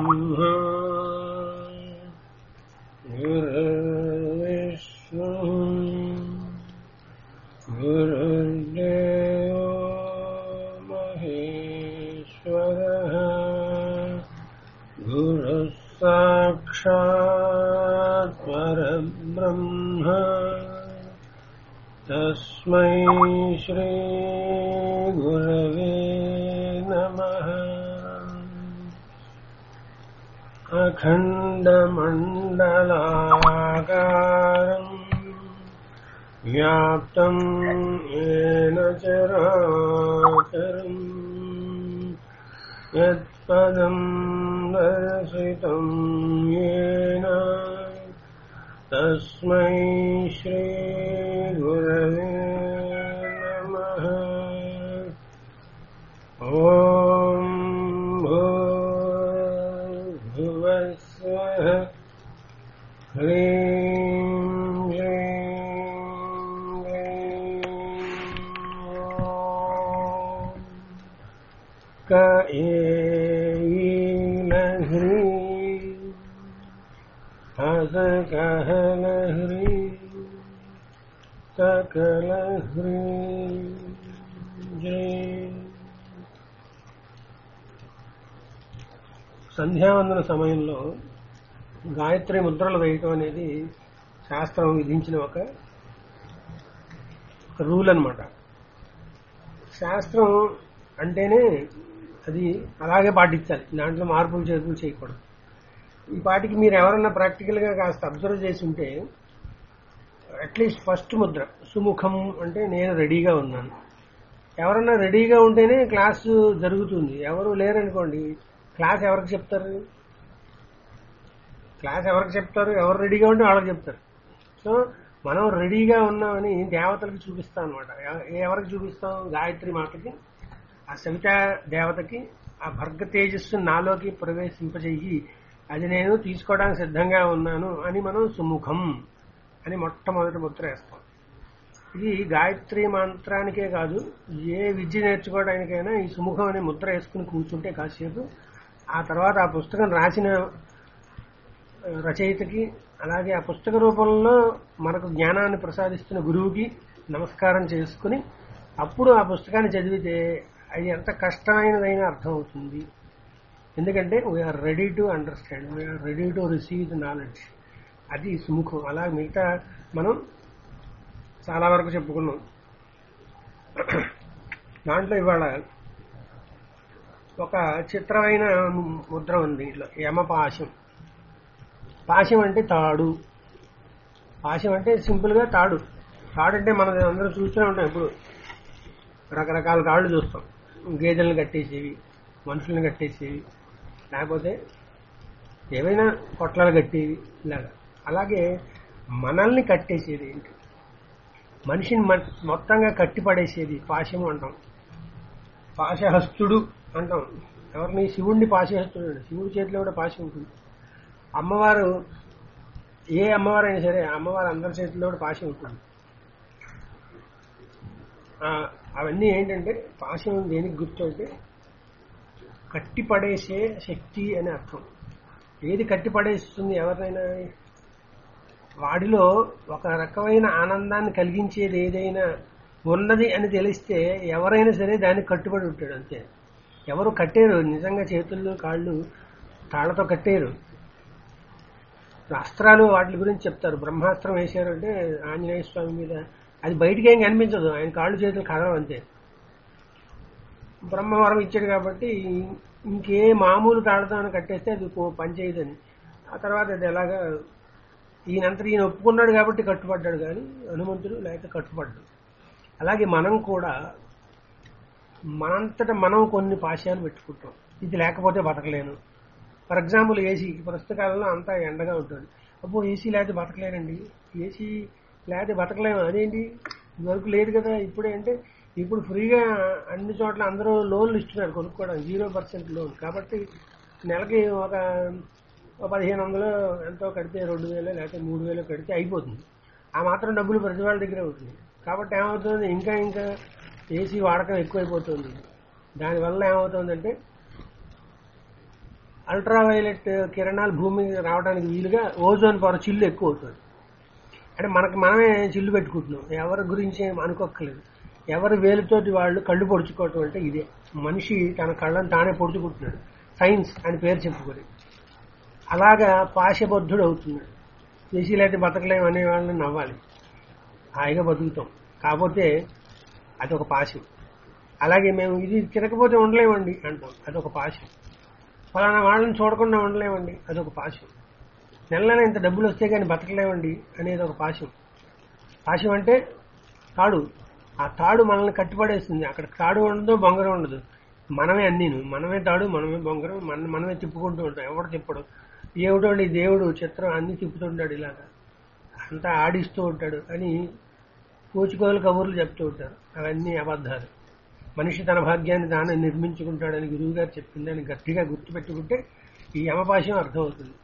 गुरुर्ब्रह्मा गुरुर्विष्णु गुरुर्देवो महेश्वरः गुरुः साक्षात् परब्रह्म तस्मै श्रीगुरवे नमः अखण्डमण्डलाकारम् व्याप्तम् येन चराचरम् यत्पदम् दर्शितम् येन तस्मै श्रीगुरवे नमः ॐ भूर्भुवस्वः ह्रीं श्रीं ॐ क एयीलह्रीं हसकहलह्रीं सकलह्रीं जय సంధ్యావందన సమయంలో గాయత్రి ముద్రలు వేయటం అనేది శాస్త్రం విధించిన ఒక ఒక రూల్ అనమాట శాస్త్రం అంటేనే అది అలాగే పాటించాలి దాంట్లో మార్పులు చేర్పులు చేయకూడదు ఈ పాటికి మీరు ఎవరన్నా ప్రాక్టికల్గా కాస్త అబ్జర్వ్ చేసి ఉంటే అట్లీస్ట్ ఫస్ట్ ముద్ర సుముఖం అంటే నేను రెడీగా ఉన్నాను ఎవరన్నా రెడీగా ఉంటేనే క్లాసు జరుగుతుంది ఎవరు లేరనుకోండి క్లాస్ ఎవరికి చెప్తారు క్లాస్ ఎవరికి చెప్తారు ఎవరు రెడీగా ఉంటే వాళ్ళకి చెప్తారు సో మనం రెడీగా ఉన్నామని దేవతలకు చూపిస్తాం అనమాట ఎవరికి చూపిస్తాం గాయత్రి మాతకి ఆ సవిత దేవతకి ఆ భర్గ తేజస్సు నాలోకి ప్రవేశింపజేయి అది నేను తీసుకోవడానికి సిద్ధంగా ఉన్నాను అని మనం సుముఖం అని మొట్టమొదటి ముద్ర వేస్తాం ఇది గాయత్రి మంత్రానికే కాదు ఏ విద్య నేర్చుకోవడానికైనా ఈ సుముఖం అనే ముద్ర వేసుకుని కూర్చుంటే కాసేపు ఆ తర్వాత ఆ పుస్తకం రాసిన రచయితకి అలాగే ఆ పుస్తక రూపంలో మనకు జ్ఞానాన్ని ప్రసాదిస్తున్న గురువుకి నమస్కారం చేసుకుని అప్పుడు ఆ పుస్తకాన్ని చదివితే అది ఎంత కష్టమైనదైనా అర్థమవుతుంది ఎందుకంటే we're ready to understand we're ready to receive the knowledge అది సుముఖం అలా మిగతా మనం చాలా వరకు చెప్పుకున్నాం దాంట్లో ఇవాళ ఒక చిత్రమైన ముద్ర ఉంది ఇట్లా యమపాశం పాశం అంటే తాడు పాశం అంటే సింపుల్గా తాడు తాడు అంటే మనం అందరూ చూస్తూనే ఉంటాం ఇప్పుడు రకరకాల తాళ్ళు చూస్తాం గేదెలను కట్టేసేవి మనుషులను కట్టేసేవి లేకపోతే ఏవైనా కొట్లాలు కట్టేవి ఇలాగా అలాగే మనల్ని కట్టేసేది ఏంటి మనిషిని మొత్తంగా కట్టిపడేసేది పాశము అంటాం పాశహస్తుడు అంటాం ఎవరిని శివుణ్ణి పాశహస్తుడు శివుడి చేతిలో కూడా పాశం ఉంటుంది అమ్మవారు ఏ అమ్మవారు అయినా సరే అమ్మవారు అందరి చేతిలో కూడా పాశం ఉంటుంది అవన్నీ ఏంటంటే పాశం దేనికి గుర్తు అంటే కట్టిపడేసే శక్తి అని అర్థం ఏది కట్టిపడేస్తుంది ఎవరినైనా వాడిలో ఒక రకమైన ఆనందాన్ని కలిగించేది ఏదైనా ఉన్నది అని తెలిస్తే ఎవరైనా సరే దానికి కట్టుబడి ఉంటాడు అంతే ఎవరు కట్టేరు నిజంగా చేతుల్లో కాళ్ళు తాళ్లతో కట్టేరు అస్త్రాలు వాటి గురించి చెప్తారు బ్రహ్మాస్త్రం వేశారంటే ఆంజనేయ స్వామి మీద అది బయటికి ఏం కనిపించదు ఆయన కాళ్ళు చేతులు కదలం అంతే బ్రహ్మవరం ఇచ్చాడు కాబట్టి ఇంకే మామూలు తాళతో కట్టేస్తే అది పనిచేయదని ఆ తర్వాత అది ఎలాగా ఈయనంతా ఈయన ఒప్పుకున్నాడు కాబట్టి కట్టుబడ్డాడు కానీ హనుమంతుడు లేకపోతే కట్టుబడ్డాడు అలాగే మనం కూడా మనంతట మనం కొన్ని పాశాలు పెట్టుకుంటాం ఇది లేకపోతే బతకలేను ఫర్ ఎగ్జాంపుల్ ఏసీ పుస్తకాలలో అంతా ఎండగా ఉంటుంది అబ్బో ఏసీ లేకపోతే బతకలేనండి ఏసీ లేకపోతే బతకలేము అదేంటి ఇదివరకు లేదు కదా ఇప్పుడే అంటే ఇప్పుడు ఫ్రీగా అన్ని చోట్ల అందరూ లోన్లు ఇస్తున్నారు కొనుక్కోవడానికి జీరో పర్సెంట్ లోన్ కాబట్టి నెలకి ఒక పదిహేను వందలు ఎంతో కడితే రెండు వేలు లేకపోతే మూడు వేలు కడితే అయిపోతుంది ఆ మాత్రం డబ్బులు ప్రతి వాళ్ళ దగ్గరే ఉంటుంది కాబట్టి ఏమవుతుంది ఇంకా ఇంకా ఏసీ వాడకం ఎక్కువైపోతుంది దానివల్ల ఏమవుతుందంటే అల్ట్రా వైలెట్ కిరణాలు భూమి మీద రావడానికి వీలుగా ఓజోన్ పొర చిల్లు ఎక్కువ అవుతుంది అంటే మనకి మనమే చిల్లు పెట్టుకుంటున్నాం ఎవరి గురించి ఏం అనుకోక్కర్లేదు ఎవరి వేలుతోటి వాళ్ళు కళ్ళు పొడుచుకోవటం అంటే ఇదే మనిషి తన కళ్ళని తానే పొడుచుకుంటున్నాడు సైన్స్ అని పేరు చెప్పుకొని అలాగా పాశబద్ధుడు అవుతున్నాడు చేసిలేటి బతకలేం అనే వాళ్ళని నవ్వాలి హాయిగా బతుకుతాం కాకపోతే అదొక పాశం అలాగే మేము ఇది తినకపోతే ఉండలేమండి అంటాం అదొక పాశం ఫలానా వాళ్ళని చూడకుండా ఉండలేమండి అదొక పాశం నెల నెల ఇంత డబ్బులు వస్తే కానీ బతకలేమండి అనేది ఒక పాశం పాశం అంటే తాడు ఆ తాడు మనల్ని కట్టిపడేస్తుంది అక్కడ తాడు ఉండదు బొంగరం ఉండదు మనమే అన్నీను మనమే తాడు మనమే బొంగరం మన మనమే తిప్పుకుంటూ ఉంటాం ఎవడు తిప్పడు ఏమిటోండి దేవుడు చిత్రం అన్ని తిప్పుతుంటాడు ఇలాగా అంతా ఆడిస్తూ ఉంటాడు అని పూచుకోలు కబుర్లు చెప్తూ ఉంటారు అవన్నీ అబద్ధాలు మనిషి తన భాగ్యాన్ని తానే నిర్మించుకుంటాడని గురువు గారు చెప్పిందని గట్టిగా గుర్తుపెట్టుకుంటే ఈ యమపాశం అర్థమవుతుంది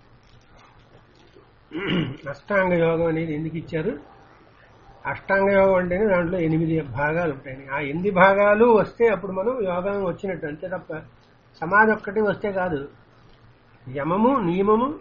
అష్టాంగ యోగం అనేది ఎందుకు ఇచ్చారు అష్టాంగ యోగం అంటేనే దాంట్లో ఎనిమిది భాగాలు ఉంటాయి ఆ ఎనిమిది భాగాలు వస్తే అప్పుడు మనం యోగం వచ్చినట్టు అంతే తప్ప సమాధి ఒక్కటి వస్తే కాదు యమము నియమము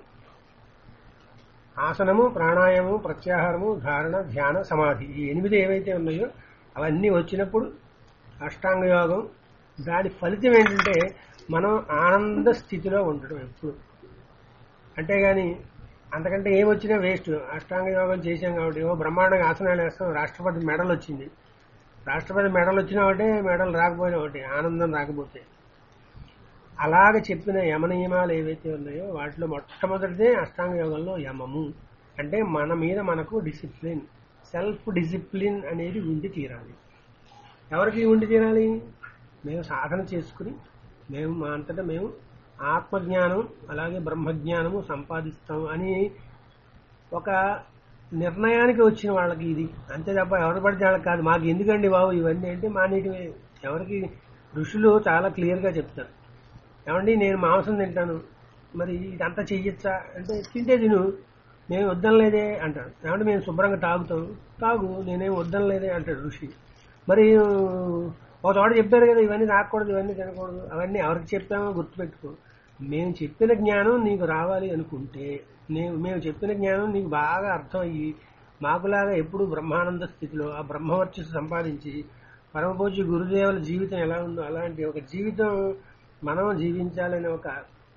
ఆసనము ప్రాణాయామము ప్రత్యాహారము ధారణ ధ్యాన సమాధి ఈ ఎనిమిది ఏవైతే ఉన్నాయో అవన్నీ వచ్చినప్పుడు అష్టాంగ యోగం దాని ఫలితం ఏంటంటే మనం ఆనంద స్థితిలో ఉండడం ఎప్పుడు అంతేగాని అంతకంటే ఏం వచ్చినా వేస్ట్ అష్టాంగ యోగం చేశాం కాబట్టి ఓ బ్రహ్మాండంగా ఆసనాలు వేస్తాం రాష్ట్రపతి మెడల్ వచ్చింది రాష్ట్రపతి మెడల్ వచ్చినా ఒకటే మెడల్ రాకపోయినా ఒకటి ఆనందం రాకపోతే అలాగ చెప్పిన యమ నియమాలు ఏవైతే ఉన్నాయో వాటిలో మొట్టమొదటిదే అష్టాంగ యోగంలో యమము అంటే మన మీద మనకు డిసిప్లిన్ సెల్ఫ్ డిసిప్లిన్ అనేది ఉండి తీరాలి ఎవరికి ఉండి తీరాలి మేము సాధన చేసుకుని మేము మా అంతటా మేము ఆత్మజ్ఞానం అలాగే బ్రహ్మజ్ఞానము సంపాదిస్తాం అని ఒక నిర్ణయానికి వచ్చిన వాళ్ళకి ఇది అంతే తప్ప ఎవరు పడితే వాళ్ళకి కాదు మాకు ఎందుకండి బాబు ఇవన్నీ అంటే మానేటివే ఎవరికి ఋషులు చాలా క్లియర్గా చెప్తారు ఏమండి నేను మాంసం తింటాను మరి ఇదంతా చెయ్యొచ్చా అంటే తింటే తిను నేను వద్దనలేదే అంటాడు ఏమంటే మేము శుభ్రంగా తాగుతాం తాగు నేనేం వద్దనలేదే అంటాడు ఋషి మరి ఒక చోట చెప్పారు కదా ఇవన్నీ తాగకూడదు ఇవన్నీ తినకూడదు అవన్నీ ఎవరికి చెప్పామో గుర్తుపెట్టుకో మేము చెప్పిన జ్ఞానం నీకు రావాలి అనుకుంటే నేను మేము చెప్పిన జ్ఞానం నీకు బాగా అర్థం అయ్యి మాకులాగా ఎప్పుడు బ్రహ్మానంద స్థితిలో ఆ బ్రహ్మవర్చస్సు సంపాదించి పరమపూజ్య గురుదేవుల జీవితం ఎలా ఉందో అలాంటి ఒక జీవితం మనం జీవించాలనే ఒక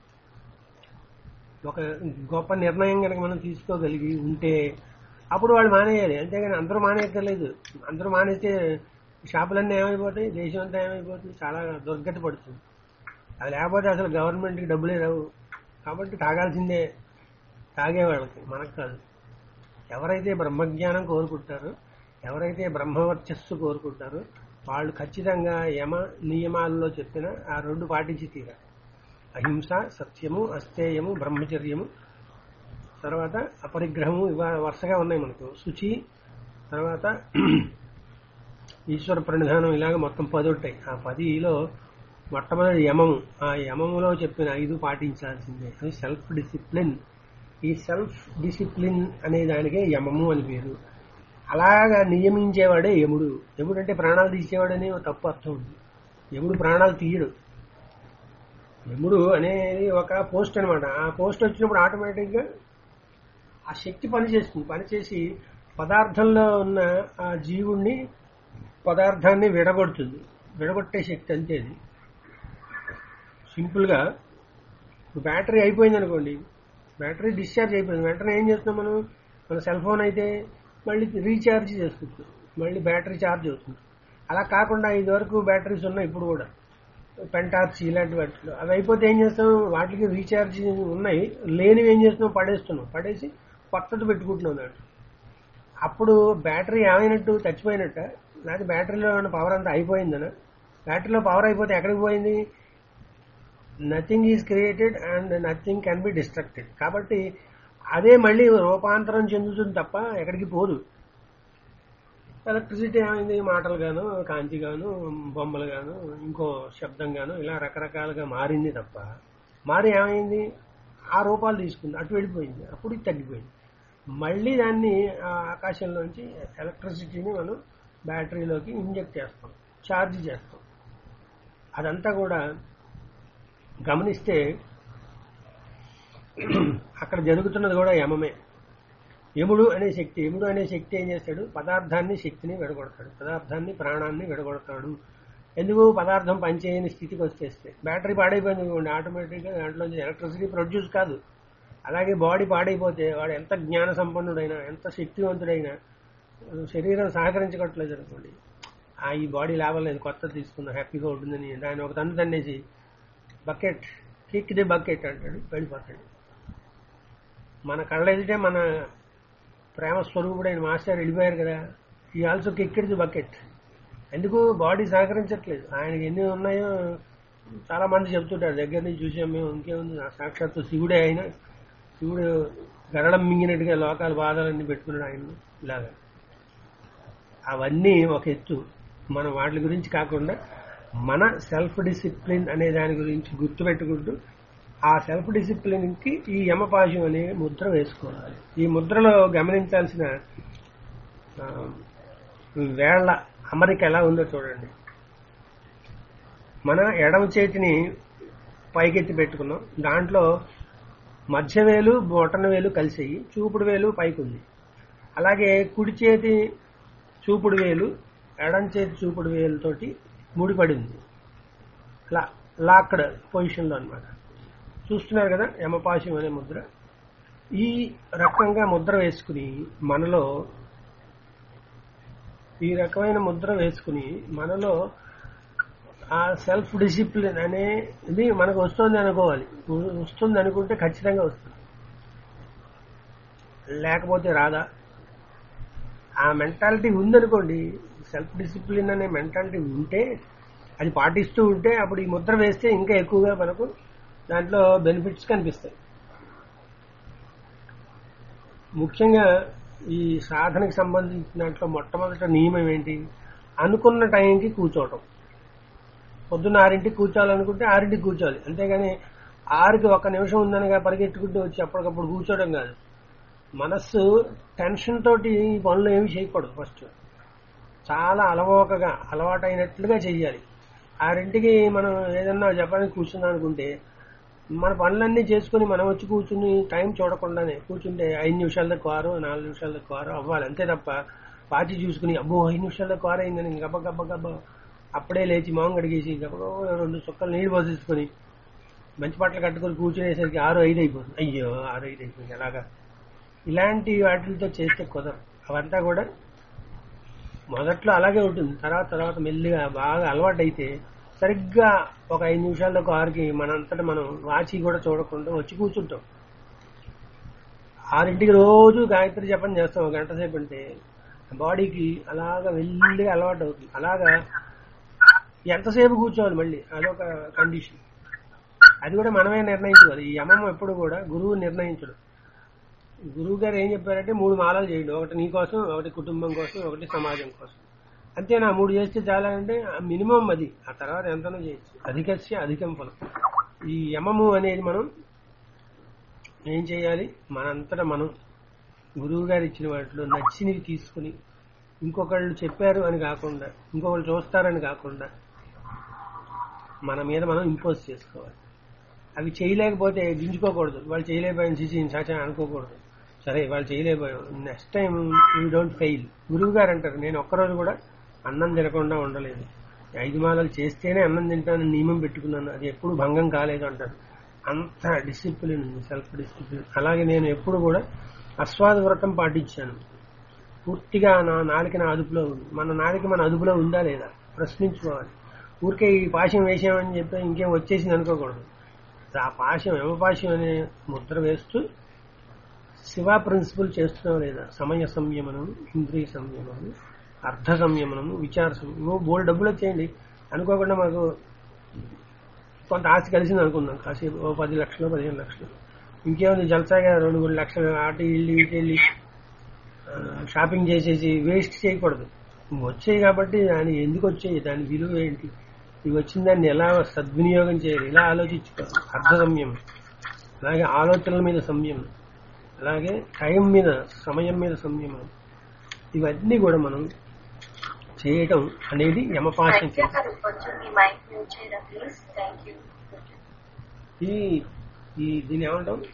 ఒక గొప్ప నిర్ణయం కనుక మనం తీసుకోగలిగి ఉంటే అప్పుడు వాళ్ళు మానేయాలి అంతేగాని అందరూ మానేయక్కర్లేదు అందరూ మానేస్తే షాపులన్నీ ఏమైపోతాయి దేశం అంతా ఏమైపోతుంది చాలా దుర్గతి పడుతుంది అది లేకపోతే అసలు గవర్నమెంట్కి డబ్బులే రావు కాబట్టి తాగాల్సిందే తాగేవాళ్ళకి మనకు కాదు ఎవరైతే బ్రహ్మజ్ఞానం కోరుకుంటారో ఎవరైతే బ్రహ్మవర్చస్సు కోరుకుంటారో వాళ్ళు ఖచ్చితంగా యమ నియమాల్లో చెప్పిన ఆ రెండు పాటించి తీరాలి అహింస సత్యము అస్థేయము బ్రహ్మచర్యము తర్వాత అపరిగ్రహము ఇవ వరుసగా ఉన్నాయి మనకు శుచి తర్వాత ఈశ్వర ప్రణిధానం ఇలాగ మొత్తం పది ఉంటాయి ఆ పదిలో మొట్టమొదటి యమము ఆ యమములో చెప్పిన ఐదు పాటించాల్సిందే అది సెల్ఫ్ డిసిప్లిన్ ఈ సెల్ఫ్ డిసిప్లిన్ అనే దానికే యమము అని పేరు అలాగా నియమించేవాడే యముడు యముడు అంటే ప్రాణాలు తీసేవాడని ఒక తప్పు అర్థం ఉంది యముడు ప్రాణాలు తీయడు యముడు అనేది ఒక పోస్ట్ అనమాట ఆ పోస్ట్ వచ్చినప్పుడు ఆటోమేటిక్గా ఆ శక్తి పనిచేస్తుంది పనిచేసి పదార్థంలో ఉన్న ఆ జీవుణ్ణి పదార్థాన్ని విడగొడుతుంది విడగొట్టే శక్తి అంతే అది సింపుల్గా ఇప్పుడు బ్యాటరీ అయిపోయింది అనుకోండి బ్యాటరీ డిశ్చార్జ్ అయిపోయింది వెంటనే ఏం చేస్తున్నాం మనం మన సెల్ ఫోన్ అయితే మళ్ళీ రీఛార్జ్ చేసుకుంటాం మళ్ళీ బ్యాటరీ ఛార్జ్ అవుతుంది అలా కాకుండా ఇదివరకు బ్యాటరీస్ ఉన్నాయి ఇప్పుడు కూడా పెంటార్చ్ ఇలాంటి వాటిలో అవి అయిపోతే ఏం చేస్తాం వాటికి రీఛార్జ్ ఉన్నాయి లేనివి ఏం చేస్తున్నాం పడేస్తున్నాం పడేసి కొత్తది పెట్టుకుంటున్నాం దాంట్లో అప్పుడు బ్యాటరీ ఏమైనట్టు చచ్చిపోయినట్ట లేకపోతే బ్యాటరీలో ఉన్న పవర్ అంతా అయిపోయిందనా బ్యాటరీలో పవర్ అయిపోతే ఎక్కడికి పోయింది nothing is created and nothing can be destructed కాబట్టి అదే మళ్ళీ రూపాంతరం చెందుతుంది తప్ప ఎక్కడికి పోదు ఎలక్ట్రిసిటీ ఏమైంది మాటలు గాను కాంతి గాను బొమ్మలు గాను ఇంకో శబ్దం గాను ఇలా రకరకాలుగా మారింది తప్ప మారి ఏమైంది ఆ రూపాలు తీసుకుంది అటు వెళ్ళిపోయింది అప్పుడు ఇది తగ్గిపోయింది మళ్ళీ దాన్ని ఆ ఆకాశంలోంచి ఎలక్ట్రిసిటీని మనం బ్యాటరీలోకి ఇంజెక్ట్ చేస్తాం ఛార్జ్ చేస్తాం అదంతా కూడా గమనిస్తే అక్కడ జరుగుతున్నది కూడా యమమే యముడు అనే శక్తి యముడు అనే శక్తి ఏం చేస్తాడు పదార్థాన్ని శక్తిని విడగొడతాడు పదార్థాన్ని ప్రాణాన్ని విడగొడతాడు ఎందుకు పదార్థం పనిచేయని స్థితికి వచ్చేస్తే బ్యాటరీ పాడైపోయింది అనుకోండి ఆటోమేటిక్గా దాంట్లో ఎలక్ట్రిసిటీ ప్రొడ్యూస్ కాదు అలాగే బాడీ పాడైపోతే వాడు ఎంత జ్ఞాన సంపన్నుడైనా ఎంత శక్తివంతుడైనా శరీరం సహకరించగట్లేదు అనుకోండి ఆ ఈ బాడీ లేవలేదు కొత్త తీసుకున్నా హ్యాపీగా ఉంటుందని దాన్ని ఒక తన్ను తన్నేసి బకెట్ కిక్ ది బకెట్ అంటాడు వెళ్ళిపోతాడు మన కళ్ళ ఎదుటే మన ప్రేమ స్వరూపుడైన మాస్టర్ వెళ్ళిపోయారు కదా ఈ ఆల్సో కిక్కిడ్ ది బకెట్ ఎందుకు బాడీ సహకరించట్లేదు ఆయనకి ఎన్ని ఉన్నాయో చాలా మంది చెప్తుంటారు దగ్గర నుంచి చూసాం మేము ఇంకేముంది ఆ సాక్షాత్తు శివుడే ఆయన శివుడు గరళం మింగినట్టుగా లోకాల బాధలన్నీ పెట్టుకున్నాడు ఆయన ఇలాగా అవన్నీ ఒక ఎత్తు మనం వాటి గురించి కాకుండా మన సెల్ఫ్ డిసిప్లిన్ అనే దాని గురించి గుర్తుపెట్టుకుంటూ ఆ సెల్ఫ్ డిసిప్లిన్ కి ఈ యమపాశం అనే ముద్ర వేసుకోవాలి ఈ ముద్రలో గమనించాల్సిన ఆ, వేళ్ల అమరిక ఎలా ఉందో చూడండి మన ఎడమ చేతిని పైకెత్తి పెట్టుకున్నాం దాంట్లో మధ్య వేలు బొటన వేలు కలిసాయి చూపుడు వేలు పైకి ఉంది అలాగే కుడి చేతి చూపుడు వేలు ఎడం చేతి చూపుడు వేలుతోటి ముడిపడింది లా లాక్డ్ పొజిషన్లో అన్నమాట చూస్తున్నారు కదా యమపాశం అనే ముద్ర ఈ రకంగా ముద్ర వేసుకుని మనలో ఈ రకమైన ముద్ర వేసుకుని మనలో ఆ సెల్ఫ్ డిసిప్లిన్ అనే ఇది మనకు వస్తుంది అనుకోవాలి వస్తుంది అనుకుంటే ఖచ్చితంగా వస్తుంది లేకపోతే రాదా ఆ మెంటాలిటీ ఉందనుకోండి సెల్ఫ్ డిసిప్లిన్ అనే మెంటాలిటీ ఉంటే అది పాటిస్తూ ఉంటే అప్పుడు ఈ ముద్ర వేస్తే ఇంకా ఎక్కువగా మనకు దాంట్లో బెనిఫిట్స్ కనిపిస్తాయి ముఖ్యంగా ఈ సాధనకి సంబంధించిన దాంట్లో మొట్టమొదటి నియమం ఏంటి అనుకున్న టైంకి కూర్చోవటం పొద్దున్న ఆరింటికి కూర్చోవాలనుకుంటే ఆరింటికి కూర్చోవాలి అంతేగాని ఆరుకి ఒక నిమిషం ఉందనగా పరిగెట్టుకుంటూ వచ్చి అప్పటికప్పుడు కూర్చోవడం కాదు మనస్సు టెన్షన్ తోటి ఈ పనులు ఏమి చేయకూడదు ఫస్ట్ చాలా అలవోకగా అలవాటైనట్లుగా చెయ్యాలి ఆరింటికి మనం ఏదన్నా జపానికి కూర్చున్నాం అనుకుంటే మన పనులన్నీ చేసుకుని మనం వచ్చి కూర్చుని టైం చూడకుండానే కూర్చుంటే ఐదు నిమిషాల కారు నాలుగు నిమిషాల కారు అవ్వాలి అంతే తప్ప పాచి చూసుకుని అబ్బో ఐదు నిమిషాల కారు అయిందని గబ్బ గబ్బ గబ్బ అప్పుడే లేచి మొహం కడిగేసి గబ్బ గబ్బ రెండు చుక్కలు నీళ్ళు పోసేసుకొని మంచి బట్టలు కట్టుకొని కూర్చునేసరికి ఆరు ఐదు అయిపోతుంది అయ్యో ఆరు ఐదు అయిపోయింది ఎలాగా ఇలాంటి వాటితో చేస్తే కుదరదు అవంతా కూడా మొదట్లో అలాగే ఉంటుంది తర్వాత తర్వాత మెల్లిగా బాగా అలవాటు అయితే సరిగ్గా ఒక ఐదు నిమిషాల్లో కారుకి మనంతటా మనం వాచి కూడా చూడకుండా వచ్చి కూర్చుంటాం ఆరింటికి రోజు గాయత్రి జపం చేస్తాం ఒక గంట సేపు అంటే బాడీకి అలాగా వెళ్ళిగా అలవాటు అవుతుంది అలాగా ఎంతసేపు కూర్చోవాలి మళ్ళీ అదొక కండిషన్ అది కూడా మనమే నిర్ణయించుకోవాలి ఈ యమం ఎప్పుడు కూడా గురువు నిర్ణయించడు గురువు గారు ఏం చెప్పారంటే మూడు మాలలు చేయండి ఒకటి నీ కోసం ఒకటి కుటుంబం కోసం ఒకటి సమాజం కోసం అంతేనా మూడు చేస్తే చాలా అంటే మినిమం అది ఆ తర్వాత ఎంతనో చేయొచ్చు అధికస్య అధికం ఫలం ఈ యమము అనేది మనం ఏం చేయాలి మనంతటా మనం గురువు గారు ఇచ్చిన వాటిలో నచ్చినవి తీసుకుని ఇంకొకళ్ళు చెప్పారు అని కాకుండా ఇంకొకళ్ళు చూస్తారని కాకుండా మన మీద మనం ఇంపోజ్ చేసుకోవాలి అవి చేయలేకపోతే గింజుకోకూడదు వాళ్ళు చేయలేకపోయాను చిచి చాచా అనుకోకూడదు సరే వాళ్ళు చేయలేకపోయాం next time you don't fail గురువు గారు అంటారు నేను ఒక్కరోజు కూడా అన్నం తినకుండా ఉండలేదు ఐదు మాలలు చేస్తేనే అన్నం తింటానని నియమం పెట్టుకున్నాను అది ఎప్పుడు భంగం కాలేదు అంటారు అంత డిసిప్లిన్ ఉంది సెల్ఫ్ డిసిప్లిన్ అలాగే నేను ఎప్పుడు కూడా అస్వాద వ్రతం పాటించాను పూర్తిగా నా నాలుక నా అదుపులో ఉంది మన నాలుక మన అదుపులో ఉందా లేదా ప్రశ్నించుకోవాలి ఊరికే ఈ పాశం వేసామని చెప్పి ఇంకేం వచ్చేసింది అనుకోకూడదు ఆ పాశం యమపాశం అనే ముద్ర వేస్తూ శివ ప్రిన్సిపల్ చేస్తున్నావు లేదా సమయ సంయమనం ఇంద్రియ సంయమనం అర్థ సంయమనం విచార సంయమనం బోల్డ్ డబ్బులు వచ్చేయండి అనుకోకుండా మాకు కొంత ఆస్తి కలిసింది అనుకుందాం కాసేపు ఓ పది లక్షలు పదిహేను లక్షలు ఇంకేముంది జల్సాగా రెండు మూడు లక్షలు అటు ఇల్లు ఇటు వెళ్ళి ఆ, షాపింగ్ చేసేసి వేస్ట్ చేయకూడదు వచ్చాయి కాబట్టి దాని ఎందుకు వచ్చాయి దాని విలువ ఏంటి ఇవి వచ్చిన దాన్ని ఎలా సద్వినియోగం చేయాలి ఇలా ఆలోచించుకోవాలి అర్థ సంయమం అలాగే ఆలోచనల మీద సంయమం అలాగే టైం మీద సమయం మీద సంయమనం ఇవన్నీ కూడా మనం చేయటం అనేది యమపాశం వైద్య గారు కొంచెం మీ మైక్ మ్యూట్ చేయరా ప్లీజ్ థ్యాంక్ యూ ఈ ఈ దీని ఏమంటాం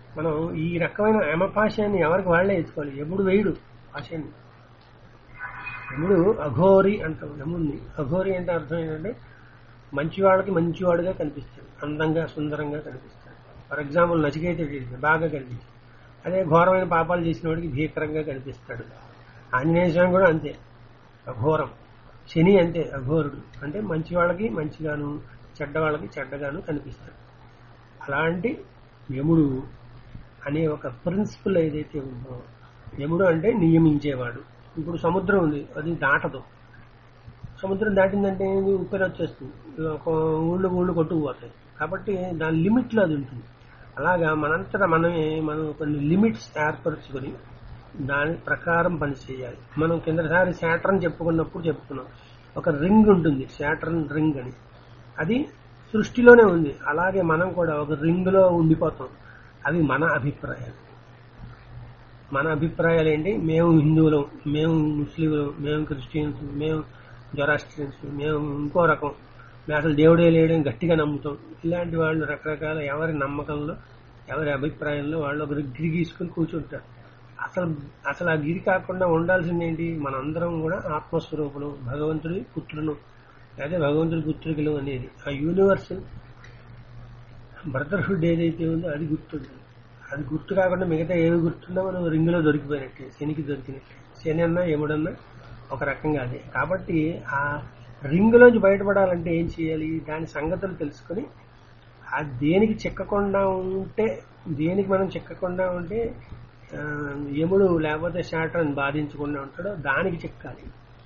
మనం ఈ రకమైన యమపాశాన్ని ఎవరికి వాళ్లే వేసుకోవాలి ఎముడు వేయుడు పాశాన్ని యముడు అఘోరి అంటాం యముడిని అఘోరి అంటే అర్థం ఏంటంటే మంచి వాళ్ళకి మంచివాడుగా కనిపిస్తాడు అందంగా సుందరంగా కనిపిస్తాడు ఫర్ ఎగ్జాంపుల్ నచికేతుడు బాగా కనిపిస్తాడు అదే ఘోరమైన పాపాలు చేసిన వాడికి భీకరంగా కనిపిస్తాడు ఆంజనేయ స్వామి కూడా అంతే అఘోరం శని అంతే అఘోరుడు అంటే మంచి వాళ్ళకి మంచిగాను చెడ్డ వాళ్ళకి చెడ్డగాను కనిపిస్తాడు అలాంటి యముడు అనే ఒక ప్రిన్సిపల్ ఏదైతే ఉందో యముడు అంటే నియమించేవాడు ఇప్పుడు సముద్రం ఉంది అది దాటదు సముద్రం దాటిందంటే ఏంది ఉప్పెన వచ్చేస్తుంది ఒక ఊళ్ళు ఊళ్ళు కొట్టుకుపోతాయి కాబట్టి దాని లిమిట్లో అది ఉంటుంది అలాగా మనంతటా మనమే మనం కొన్ని లిమిట్స్ ఏర్పరచుకొని దాని ప్రకారం పని చేయాలి మనం కిందసారి శాటర్న్ చెప్పుకున్నప్పుడు చెప్పుకున్నాం ఒక రింగ్ ఉంటుంది శాటర్న్ రింగ్ అని అది సృష్టిలోనే ఉంది అలాగే మనం కూడా ఒక రింగ్ లో ఉండిపోతాం అవి మన అభిప్రాయాలు మన అభిప్రాయాలు ఏంటి మేము హిందువులం మేము ముస్లింలు మేము క్రిస్టియన్స్ మేము జొరాస్ట్రియన్స్ మేము ఇంకో రకం మేము అసలు దేవుడే లేడని గట్టిగా నమ్ముతాం ఇలాంటి వాళ్ళు రకరకాల ఎవరి నమ్మకంలో ఎవరి అభిప్రాయంలో వాళ్ళు ఒక గిరి గీసుకుని కూర్చుంటారు అసలు అసలు ఆ గిరి కాకుండా ఉండాల్సింది ఏంటి మనందరం కూడా ఆత్మస్వరూపులు భగవంతుడి పుత్రులు అదే భగవంతుడి పుత్రికలు అనేది ఆ యూనివర్స్ బ్రదర్హుడ్ ఏదైతే ఉందో అది గుర్తుంది అది గుర్తు కాకుండా మిగతా ఏవి గుర్తుందో మనం రింగులో దొరికిపోయినట్టే శనికి దొరికినట్టే శని అన్నా ఎముడన్నా ఒక రకంగా అదే కాబట్టి ఆ రింగులోంచి బయటపడాలంటే ఏం చేయాలి దాని సంగతులు తెలుసుకొని ఆ దేనికి చిక్కకుండా ఉంటే దేనికి మనం చిక్కకుండా ఉంటే ఆ, యముడు లేకపోతే శాటర్ని బాధించకుండా ఉంటాడో దానికి చిక్కాలి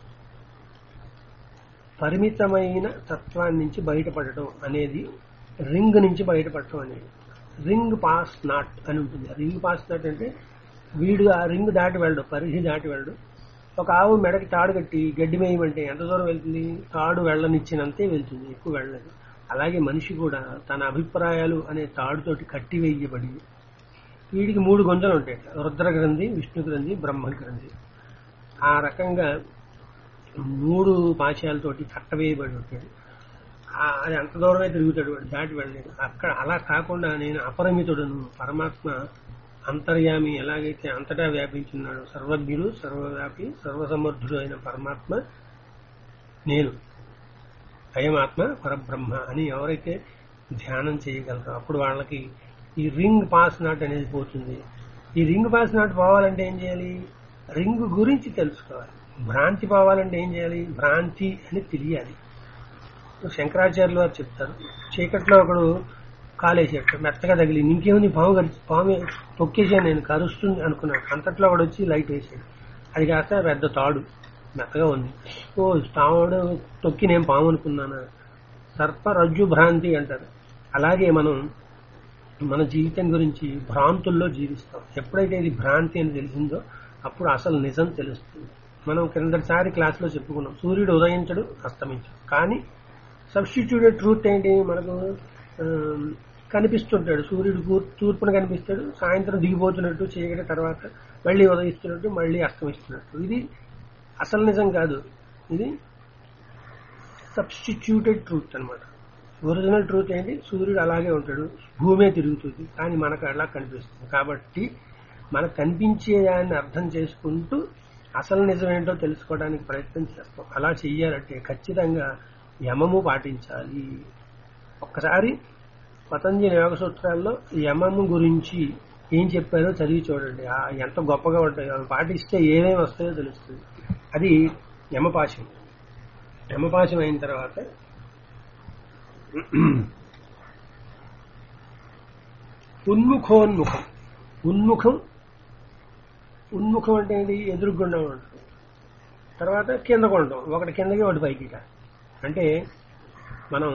పరిమితమైన తత్వాన్ని నుంచి బయటపడటం అనేది రింగ్ నుంచి బయటపడటం అనేది రింగ్ పాస్ నాట్ అని ఉంటుంది రింగ్ పాస్ నాట్ అంటే వీడు ఆ రింగ్ దాటి వెళ్ళడు పరిధి దాటి వెళ్ళడు ఒక ఆవు మెడకి తాడు కట్టి గడ్డి మేయమంటే ఎంత దూరం వెళ్తుంది తాడు వెళ్ళనిచ్చినంతే వెళ్తుంది ఎక్కువ వెళ్ళదు అలాగే మనిషి కూడా తన అభిప్రాయాలు అనే తాడుతోటి కట్టి వేయబడి వీడికి మూడు గొంతులు ఉంటాయి రుద్ర గ్రంథి విష్ణు గ్రంథి బ్రహ్మ గ్రంథి ఆ రకంగా మూడు పాశాలతోటి కట్టవేయబడి ఉంటాడు ఆ- అది అంత దూరమే తిరుగుతాడు వాడు దాటి వెళ్ళలేదు అక్కడ అలా కాకుండా నేను అపరిమితుడను పరమాత్మ అంతర్యామి ఎలాగైతే అంతటా వ్యాపించున్నాడు సర్వజ్ఞుడు సర్వవ్యాపి సర్వసమర్థుడు అయిన పరమాత్మ నేను అయమాత్మ పరబ్రహ్మ అని ఎవరైతే ధ్యానం చేయగలరో అప్పుడు వాళ్ళకి ఈ రింగ్ పాస్ నాట్ అనేది పోతుంది ఈ రింగ్ పాస్ నాట్ పోవాలంటే ఏం చేయాలి రింగ్ గురించి తెలుసుకోవాలి భ్రాంతి పోవాలంటే ఏం చేయాలి భ్రాంతి అని తెలియాలి శంకరాచార్యులు వారు చెప్తారు చీకట్లో ఒకడు కాలేసేట మెత్తగా తగిలి ఇంకేముంది పాము కరిచి పాము తొక్కేసాను నేను కరుస్తుంది అనుకున్నాను అంతట్లో ఒకడు వచ్చి లైట్ వేసాడు అది కాస్త పెద్ద తాడు మెత్తగా ఉంది ఓ తాముడు తొక్కి నేను పాము అనుకున్నాను సర్ప రజ్జు భ్రాంతి అంటారు అలాగే మనం మన జీవితం గురించి భ్రాంతుల్లో జీవిస్తాం ఎప్పుడైతే ఇది భ్రాంతి అని తెలిసిందో అప్పుడు అసలు నిజం తెలుస్తుంది మనం కిందటిసారి క్లాస్లో చెప్పుకున్నాం సూర్యుడు ఉదయించడు అస్తమించడు కానీ సబ్స్టిట్యూటెడ్ ట్రూత్ ఏంటి మనకు ఆ, కనిపిస్తుంటాడు సూర్యుడు తూర్- తూర్పున కనిపిస్తాడు సాయంత్రం దిగిపోతున్నట్టు చీకటి తర్వాత మళ్ళీ ఉదయిస్తున్నట్టు మళ్ళీ అస్తమిస్తున్నట్టు ఇది అసలు నిజం కాదు ఇది సబ్స్టిట్యూటెడ్ ట్రూత్ అన్నమాట ఒరిజినల్ ట్రూత్ ఏంటి సూర్యుడు అలాగే ఉంటాడు భూమే తిరుగుతుంది కానీ మనకు అలా కనిపిస్తుంది కాబట్టి మనకు కనిపించే దాన్ని అర్థం చేసుకుంటూ అసలు నిజం ఏంటో తెలుసుకోవడానికి ప్రయత్నం చేస్తాం అలా చెయ్యాలంటే ఖచ్చితంగా యమము పాటించాలి ఒక్కసారి పతంజలి యోగ సూత్రాల్లో యమము గురించి ఏం చెప్పారో చదివి చూడండి ఆ ఎంత గొప్పగా ఉంటాయో అవి పాటిస్తే ఏమేమి వస్తాయో తెలుస్తుంది అది యమపాశం యమపాశం అయిన తర్వాత ఉన్ముఖోన్ముఖం ఉన్ముఖం ఉన్ముఖం అంటే ఏంటి ఎదురుగుండా ఉండటం తర్వాత కింద ఉండటం ఒకటి కిందకి ఒకటి పైకి ఇట. అంటే మనం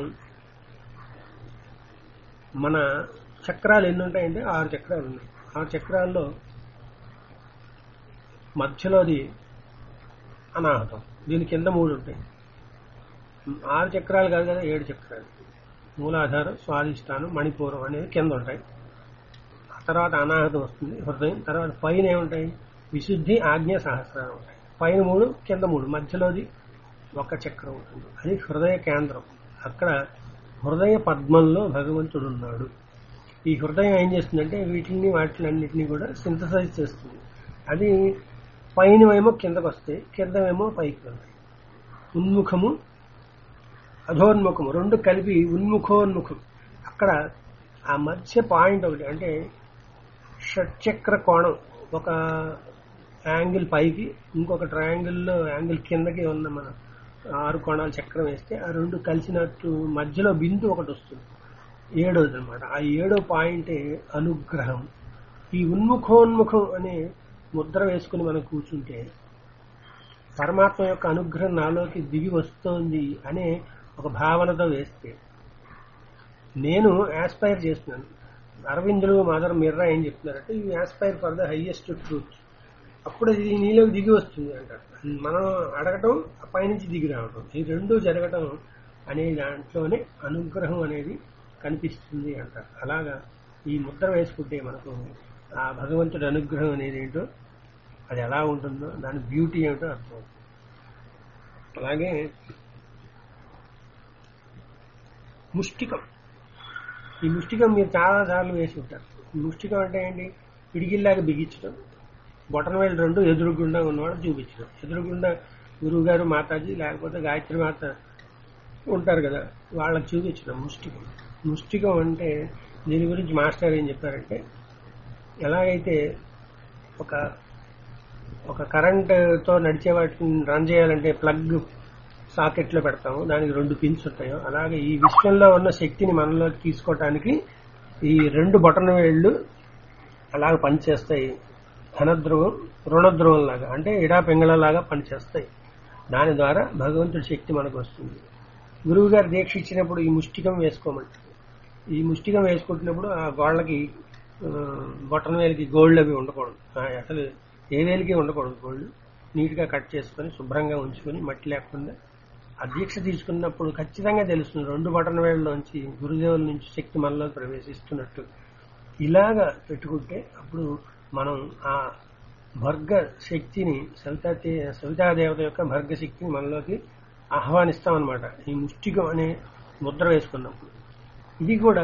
మన చక్రాలు ఎన్ని ఉంటాయంటే ఆరు చక్రాలు ఉన్నాయి ఆరు చక్రాల్లో మధ్యలోది అనాహతం దీని కింద మూడు ఉంటాయి ఆరు చక్రాలు కాదు కదా ఏడు చక్రాలు మూలాధారం స్వాధిష్టానం మణిపూరం అనేవి కింద ఉంటాయి ఆ తర్వాత అనాహతం వస్తుంది హృదయం తర్వాత పైన ఏముంటాయి విశుద్ధి ఆజ్ఞ సహస్రాలు ఉంటాయి పైన మూడు కింద మూడు మధ్యలోది ఒక చక్రం ఉంటుంది అది హృదయ కేంద్రం అక్కడ హృదయ పద్మంలో భగవంతుడు ఉన్నాడు ఈ హృదయం ఏం చేస్తుందంటే వీటిని వాటిలన్నిటినీ కూడా సింథసైజ్ చేస్తుంది అది పైనవేమో కిందకు వస్తాయి కిందవేమో పైకి వెళ్తాయి ఉన్ముఖము అధోన్ముఖము రెండు కలిపి ఉన్ముఖోన్ముఖం అక్కడ ఆ మధ్య పాయింట్ ఒకటి అంటే షట్చక్ర కోణం ఒక యాంగిల్ పైకి ఇంకొక ట్రయాంగిల్లో యాంగిల్ కిందకి ఉన్న మన ఆరు కోణాలు చక్రం వేస్తే ఆ రెండు కలిసినట్టు మధ్యలో బిందు ఒకటి వస్తుంది ఏడోది అనమాట ఆ ఏడో పాయింటే అనుగ్రహం ఈ ఉన్ముఖోన్ముఖం అనే ముద్ర వేసుకుని మనం కూర్చుంటే పరమాత్మ యొక్క అనుగ్రహం నాలోకి దిగి వస్తోంది అనే ఒక భావనతో వేస్తే నేను యాస్పైర్ చేస్తున్నాను అరవిందులు మదర్ మిర్రా ఏం చెప్తున్నారంటే you aspire for the highest truth అప్పుడు అది నీలోకి దిగి వస్తుంది అంటారు మనం అడగటం ఆ పైనుంచి దిగి రావటం ఈ రెండు జరగటం అనే దాంట్లోనే అనుగ్రహం అనేది కనిపిస్తుంది అంటారు అలాగా ఈ ముద్ర వేసుకుంటే మనకు ఆ భగవంతుడి అనుగ్రహం అనేది ఏంటో అది ఎలా ఉంటుందో దాని బ్యూటీ ఏమిటో అర్థం అలాగే ముష్టికం ఈ ముష్టికం మీరు చాలా సార్లు వేసి ఉంటారు ముష్టికం అంటే ఏంటి పిడిగిల్లాగా బిగించడం బొటనవేలు రెండు ఎదురుగుండా ఉన్నవాడు చూపించడం ఎదురుగుండా గురువు గారు మాతాజీ లేకపోతే గాయత్రి మాత ఉంటారు కదా వాళ్ళకి చూపించడం ముష్టికం ముష్టికం అంటే దీని గురించి మాస్టర్ ఏం చెప్పారంటే ఎలాగైతే ఒక ఒక కరెంటుతో నడిచే వాటిని రన్ చేయాలంటే ప్లగ్ సాకెట్లో పెడతాము దానికి రెండు పిన్స్ ఉంటాయో అలాగే ఈ విశ్వంలో ఉన్న శక్తిని మనలోకి తీసుకోవటానికి ఈ రెండు బటన్ వేళ్ళు అలాగ పనిచేస్తాయి ధనధ్రువం రుణధ్రువం లాగా అంటే ఇడా పింగళలాగా పనిచేస్తాయి దాని ద్వారా భగవంతుడి శక్తి మనకు వస్తుంది గురువు గారు దీక్ష ఇచ్చినప్పుడు ఈ ముష్టికం వేసుకోమంటారు ఈ ముష్టికం వేసుకుంటున్నప్పుడు ఆ గోళ్ళకి ఆ, బొటన్ వేలకి గోల్డ్ అవి ఉండకూడదు ఆ, అసలు ఏ వేలకి ఉండకూడదు గోల్డ్ నీట్ గా కట్ చేసుకొని శుభ్రంగా ఉంచుకొని మట్టి లేకుండా ఆ దీక్ష తీసుకున్నప్పుడు ఖచ్చితంగా తెలుస్తుంది రెండు బటన్ వేళ్ళలోంచి గురుదేవుల నుంచి శక్తి మనలో ప్రవేశిస్తున్నట్టు ఇలాగా పెట్టుకుంటే అప్పుడు మనం ఆ భర్గ శక్తిని సవితా సవితాదేవత యొక్క భర్గ శక్తిని మనలోకి ఆహ్వానిస్తాం అనమాట ఈ ముష్టికం అనే ముద్ర వేసుకున్నప్పుడు ఇది కూడా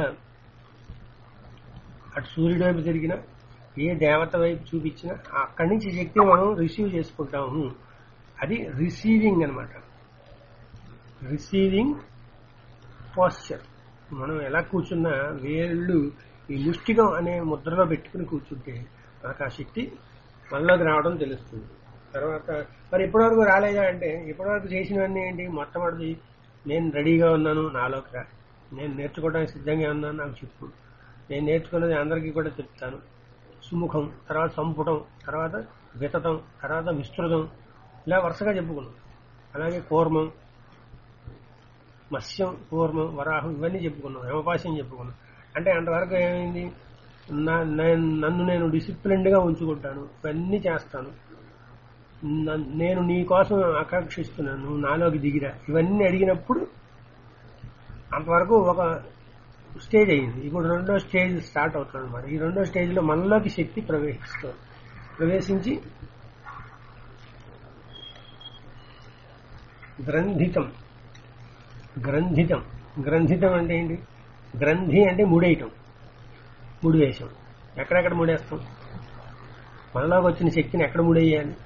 అటు సూర్యుడి వైపు తిరిగినా ఏ దేవత వైపు చూపించినా అక్కడి నుంచి శక్తిని మనం రిసీవ్ చేసుకుంటాము అది రిసీవింగ్ అన్నమాట రిసీవింగ్ పాస్చర్ మనం ఎలా కూర్చున్నా వేళ్ళు ఈ ముష్టికం అనే ముద్రలో పెట్టుకుని కూర్చుంటే మనకు ఆ శక్తి మనలోకి రావడం తెలుస్తుంది తర్వాత మరి ఇప్పటివరకు రాలేదా అంటే ఇప్పటివరకు చేసినవన్నీ ఏంటి మొట్టమొదటి నేను రెడీగా ఉన్నాను నాలోకి రా నేను నేర్చుకోవడానికి సిద్ధంగా ఉన్నాను నాకు చెప్పు నేను నేర్చుకున్నది అందరికీ కూడా చెప్తాను సుముఖం తర్వాత సంపుటం తర్వాత వితతం తర్వాత విస్తృతం ఇలా వరుసగా చెప్పుకున్నాం అలాగే కూర్మం మత్స్యం కూర్మం వరాహం ఇవన్నీ చెప్పుకున్నాం యమపాశం చెప్పుకున్నాం అంటే అంతవరకు ఏమైంది నా- నేను- నన్ను నేను డిసిప్లిన్డ్ గా ఉంచుకుంటాను ఇవన్నీ చేస్తాను నన్- నేను నీ కోసం ఆకాంక్షిస్తున్నాను నువ్వు నాలోకి దిగిరా ఇవన్నీ అడిగినప్పుడు అంతవరకు ఒక స్టేజ్ అయింది ఇప్పుడు రెండో స్టేజ్ స్టార్ట్ అవుతుంది అనమాట ఈ రెండో స్టేజ్ లో మనలోకి శక్తి ప్రవేశిస్తుంది ప్రవేశించి గ్రంథితం గ్రంథితం గ్రంథితం అంటే ఏంటి గ్రంథి అంటే ముడేయటం ముడివేశం ఎక్కడెక్కడ ముడేస్తాం మనలోకి వచ్చిన శక్తిని ఎక్కడ ముడేయాలి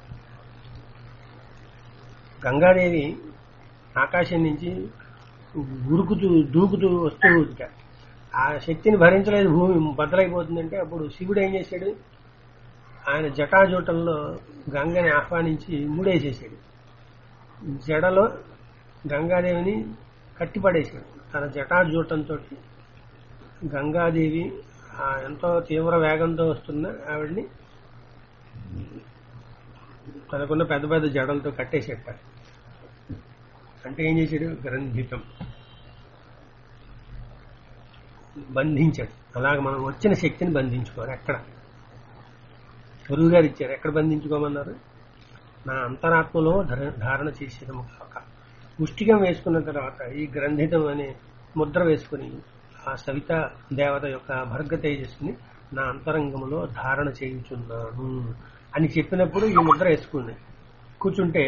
గంగాదేవి ఆకాశం నుంచి ఉరుకుతూ దూకుతూ వస్తూ ఉందిట. ఆ శక్తిని భరించలేదు భూమి బద్దలైపోతుందంటే అప్పుడు శివుడు ఏం చేశాడు ఆయన జటాజూటంలో గంగని ఆహ్వానించి మూడేసేసాడు జడలో గంగాదేవిని కట్టిపడేశాడు తన జటాజూటంతో గంగాదేవి ఆ ఎంతో తీవ్ర వేగంతో వస్తున్న ఆవిడ్ని తనకున్న పెద్ద పెద్ద జడలతో కట్టేసేట అంటే ఏం చేశాడు గ్రంథితం బంధించాడు అలాగ మనం వచ్చిన శక్తిని బంధించుకోరు ఎక్కడ గురువు గారు ఇచ్చారు ఎక్కడ బంధించుకోమన్నారు నా అంతరాత్మలో ధర- ధారణ చేసేదము కాక ముష్టికం వేసుకున్న తర్వాత ఈ గ్రంథితం అనే ముద్ర వేసుకుని ఆ సవిత దేవత యొక్క భర్గ తేజస్సుని నా అంతరంగంలో ధారణ చేయుచున్నాను అని చెప్పినప్పుడు ఈ ముద్ర వేసుకుంది కూర్చుంటే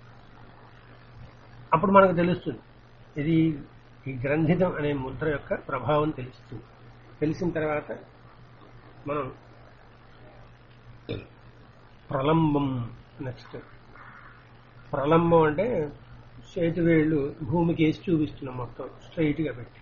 అప్పుడు మనకు తెలుస్తుంది ఇది ఈ గ్రంథితం అనే ముద్ర యొక్క ప్రభావం తెలుస్తుంది తెలిసిన తర్వాత మనం ప్రలంబం నెక్స్ట్ ప్రలంబం అంటే చేతి వేళ్ళు భూమికి వేసి చూపిస్తున్నాం మొత్తం స్ట్రైట్ గా పెట్టి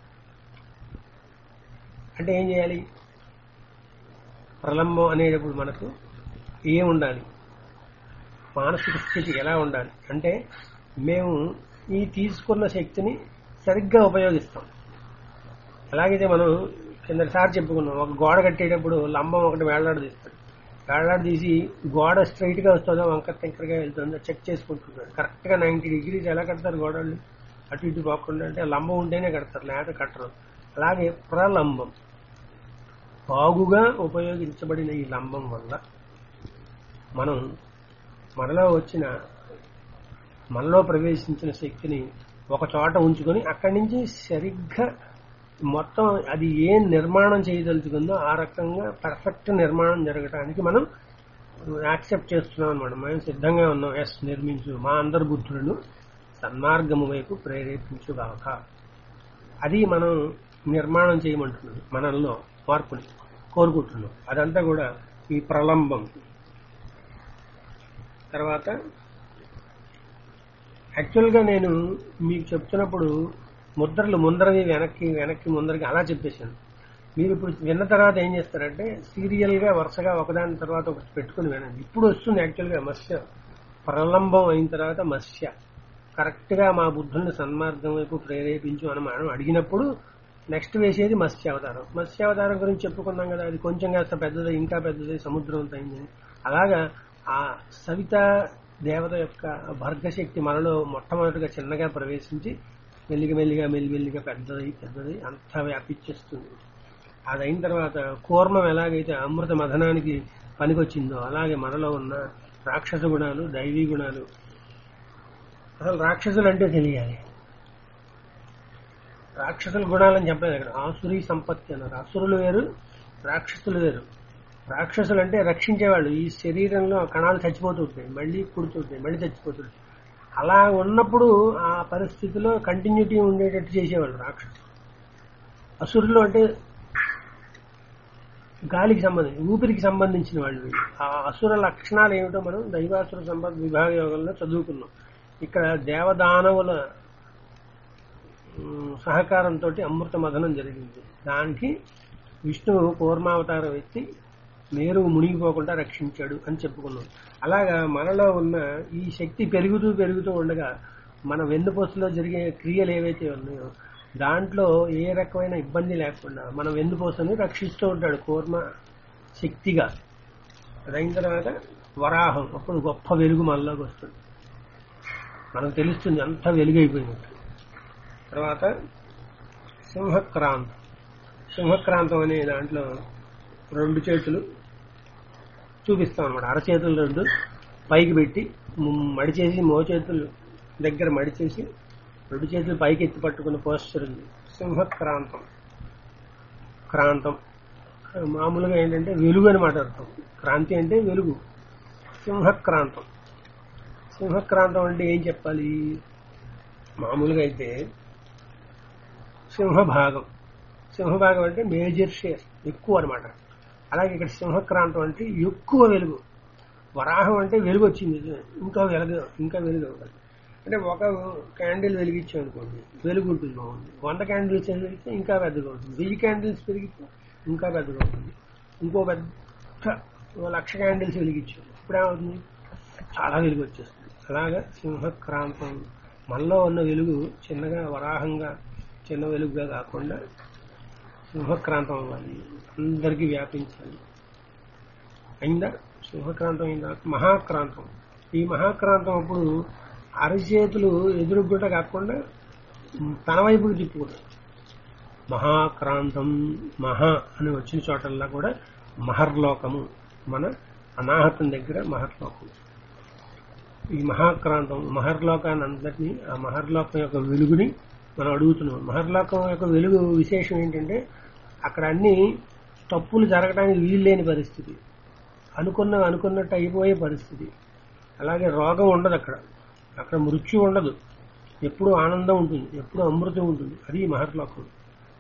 అంటే ఏం చేయాలి ప్రలంబం అనేటప్పుడు మనకు ఏం ఉండాలి మానసిక స్థితి ఎలా ఉండాలి అంటే మేము ఈ తీసుకున్న శక్తిని సరిగ్గా ఉపయోగిస్తాం అలాగైతే మనం కిందసారి చెప్పుకున్నాం ఒక గోడ కట్టేటప్పుడు లంబం ఒకటి వేలాడదీస్తాడు వేలాడదీసి గోడ స్ట్రైట్ గా వస్తుందో వంకర తింకరగా వెళ్తుందో చెక్ చేసుకుంటున్నాడు కరెక్ట్ గా నైన్టీ డిగ్రీస్ ఎలా కడతారు గోడలు అటు ఇటు పోకుండా అంటే లంబం ఉంటేనే కడతారు లేకపోతే కట్టరు అలాగే ప్రలంబం బాగుగా ఉపయోగించబడిన ఈ లంబం వల్ల మనం మనలో వచ్చిన మనలో ప్రవేశించిన శక్తిని ఒక చోట ఉంచుకొని అక్కడి నుంచి సరిగ్గా మొత్తం అది ఏం నిర్మాణం చేయదలుచుకుందో ఆ రకంగా పర్ఫెక్ట్ నిర్మాణం జరగటానికి మనం యాక్సెప్ట్ చేస్తున్నాం అనమాట మేము సిద్ధంగా ఉన్నాం ఎస్ నిర్మించు మా అందరి బుద్ధులను సన్మార్గము వైపు ప్రేరేపించుగాక అది మనం నిర్మాణం చేయమంటున్నాం మనల్లో మార్పుని కోరుకుంటున్నాం అదంతా కూడా ఈ ప్రలంబం తర్వాత యాక్చువల్గా నేను మీకు చెప్తున్నప్పుడు ముద్రలు ముందరవి వెనక్కి వెనక్కి ముందరకి అలా చెప్పేశాను మీరు ఇప్పుడు విన్న తర్వాత ఏం చేస్తారంటే సీరియల్ గా వరుసగా ఒకదాని తర్వాత ఒకటి పెట్టుకుని వినండి ఇప్పుడు వస్తుంది యాక్చువల్ గా మత్స్య ప్రలంబం అయిన తర్వాత మత్స్య కరెక్ట్ గా మా బుద్ధుల్ని సన్మార్గం వైపు ప్రేరేపించు అని మనం అడిగినప్పుడు నెక్స్ట్ వేసేది మత్స్యావతారం మత్స్యావతారం గురించి చెప్పుకున్నాం కదా అది కొంచెం కాస్త పెద్దది ఇంకా పెద్దది సముద్రం అయింది అలాగా ఆ సవిత దేవత యొక్క భర్గశక్తి మనలో మొట్టమొదటిగా చిన్నగా ప్రవేశించి మెల్లిగా మెల్లిగా మెల్లిమెల్లిగా పెద్దది పెద్దది అంతా వ్యాపించేస్తుంది అది అయిన తర్వాత కూర్మం ఎలాగైతే అమృత మథనానికి పనికొచ్చిందో అలాగే మనలో ఉన్న రాక్షస గుణాలు దైవీ గుణాలు అసలు రాక్షసులు అంటే తెలియాలి రాక్షసుల గుణాలని చెప్పలేదు అక్కడ ఆసురీ సంపత్తి అన్నారు అసురులు వేరు రాక్షసులు వేరు రాక్షసులు అంటే రక్షించేవాళ్ళు ఈ శరీరంలో కణాలు చచ్చిపోతుంటాయి మళ్ళీ పుడుతుంటాయి మళ్ళీ చచ్చిపోతుంటాయి అలా ఉన్నప్పుడు ఆ పరిస్థితిలో కంటిన్యూటీ ఉండేటట్టు చేసేవాళ్ళు రాక్షసులు అసురులు అంటే గాలికి సంబంధించి ఊపిరికి సంబంధించిన వాళ్ళు వీళ్ళు. ఆ అసుర లక్షణాలు ఏమిటో మనం దైవాసుర సంపద విభాగ యోగంలో చదువుకున్నాం ఇక్కడ దేవదానవుల ఉమ్, సహకారంతో అమృత మదనం జరిగింది దానికి విష్ణువు కూర్మావతారం ఎత్తి మేరు మునిగిపోకుండా రక్షించాడు అని చెప్పుకున్నాం అలాగా మనలో ఉన్న ఈ శక్తి పెరుగుతూ పెరుగుతూ ఉండగా మన వెన్నుపూసలో జరిగే క్రియలు ఏవైతే ఉన్నాయో దాంట్లో ఏ రకమైన ఇబ్బంది లేకుండా మన వెన్నుపూసని రక్షిస్తూ ఉంటాడు కూర్మ శక్తిగా అదైన తర్వాత వరాహం అప్పుడు గొప్ప వెలుగు మనలోకి వస్తుంది మనకు తెలుస్తుంది అంతా వెలుగైపోయినట్టు తర్వాత సింహక్రాంతం సింహక్రాంతం అనే దాంట్లో రెండు చేతులు చూపిస్తాం అనమాట అరచేతులు రెండు పైకి పెట్టి ము- మడిచేసి మోచేతులు దగ్గర మడిచేసి రెండు చేతులు పైకి ఎత్తి పట్టుకున్న పోస్టర్ ఉంది సింహక్రాంతం క్రాంతం మామూలుగా ఏంటంటే వెలుగు అని మాట్లాడతాం క్రాంతి అంటే వెలుగు సింహక్రాంతం సింహక్రాంతం అంటే ఏం చెప్పాలి మామూలుగా అయితే సింహభాగం సింహభాగం అంటే మేజర్ షేర్ ఎక్కువ అనమాట అలాగే ఇక్కడ సింహక్రాంతం అంటే ఎక్కువ వెలుగు వరాహం అంటే వెలుగు వచ్చింది ఇంకా వెలుగు ఇంకా వెలుగు అవ్వాలి అంటే ఒక క్యాండిల్ వెలిగించాం అనుకోండి వెలుగు ఉంటుంది బాగుంది వంద క్యాండిల్స్ వెలిగితే ఇంకా పెద్దగా ఉంటుంది వెయ్యి క్యాండిల్స్ పెరిగితే ఇంకా పెద్దగా ఉంటుంది ఇంకో పెద్ద ఓ లక్ష క్యాండిల్స్ వెలిగించాం ఇప్పుడేమవుతుంది చాలా వెలుగు వచ్చేస్తుంది అలాగా సింహక్రాంతం మనలో ఉన్న వెలుగు చిన్నగా వరాహంగా చిన్న వెలుగుగా కాకుండా సింహక్రాంతం అవ్వాలి అందరికీ వ్యాపించాలి అయిందా సింహక్రాంతం అయిందా మహాక్రాంతం ఈ మహాక్రాంతం అప్పుడు అరచేతులు ఎదురుగుట కాకుండా తన వైపుకి తిప్పుకుంటాం మహాక్రాంతం మహా అని వచ్చిన చోటల్లా కూడా మహర్లోకము మన అనాహతం దగ్గర మహర్లోకం ఈ మహాక్రాంతం మహర్లోకాన్ని అందరినీ ఆ మహర్లోకం యొక్క వెలుగుని మనం అడుగుతున్నాం మహర్లోకం యొక్క వెలుగు విశేషం ఏంటంటే అక్కడ అన్ని తప్పులు జరగడానికి వీల్లేని పరిస్థితి అనుకున్న అనుకున్నట్టు అయిపోయే పరిస్థితి అలాగే రోగం ఉండదు అక్కడ అక్కడ మృత్యు ఉండదు ఎప్పుడు ఆనందం ఉంటుంది ఎప్పుడు అమృతం ఉంటుంది అది మహర్లోకం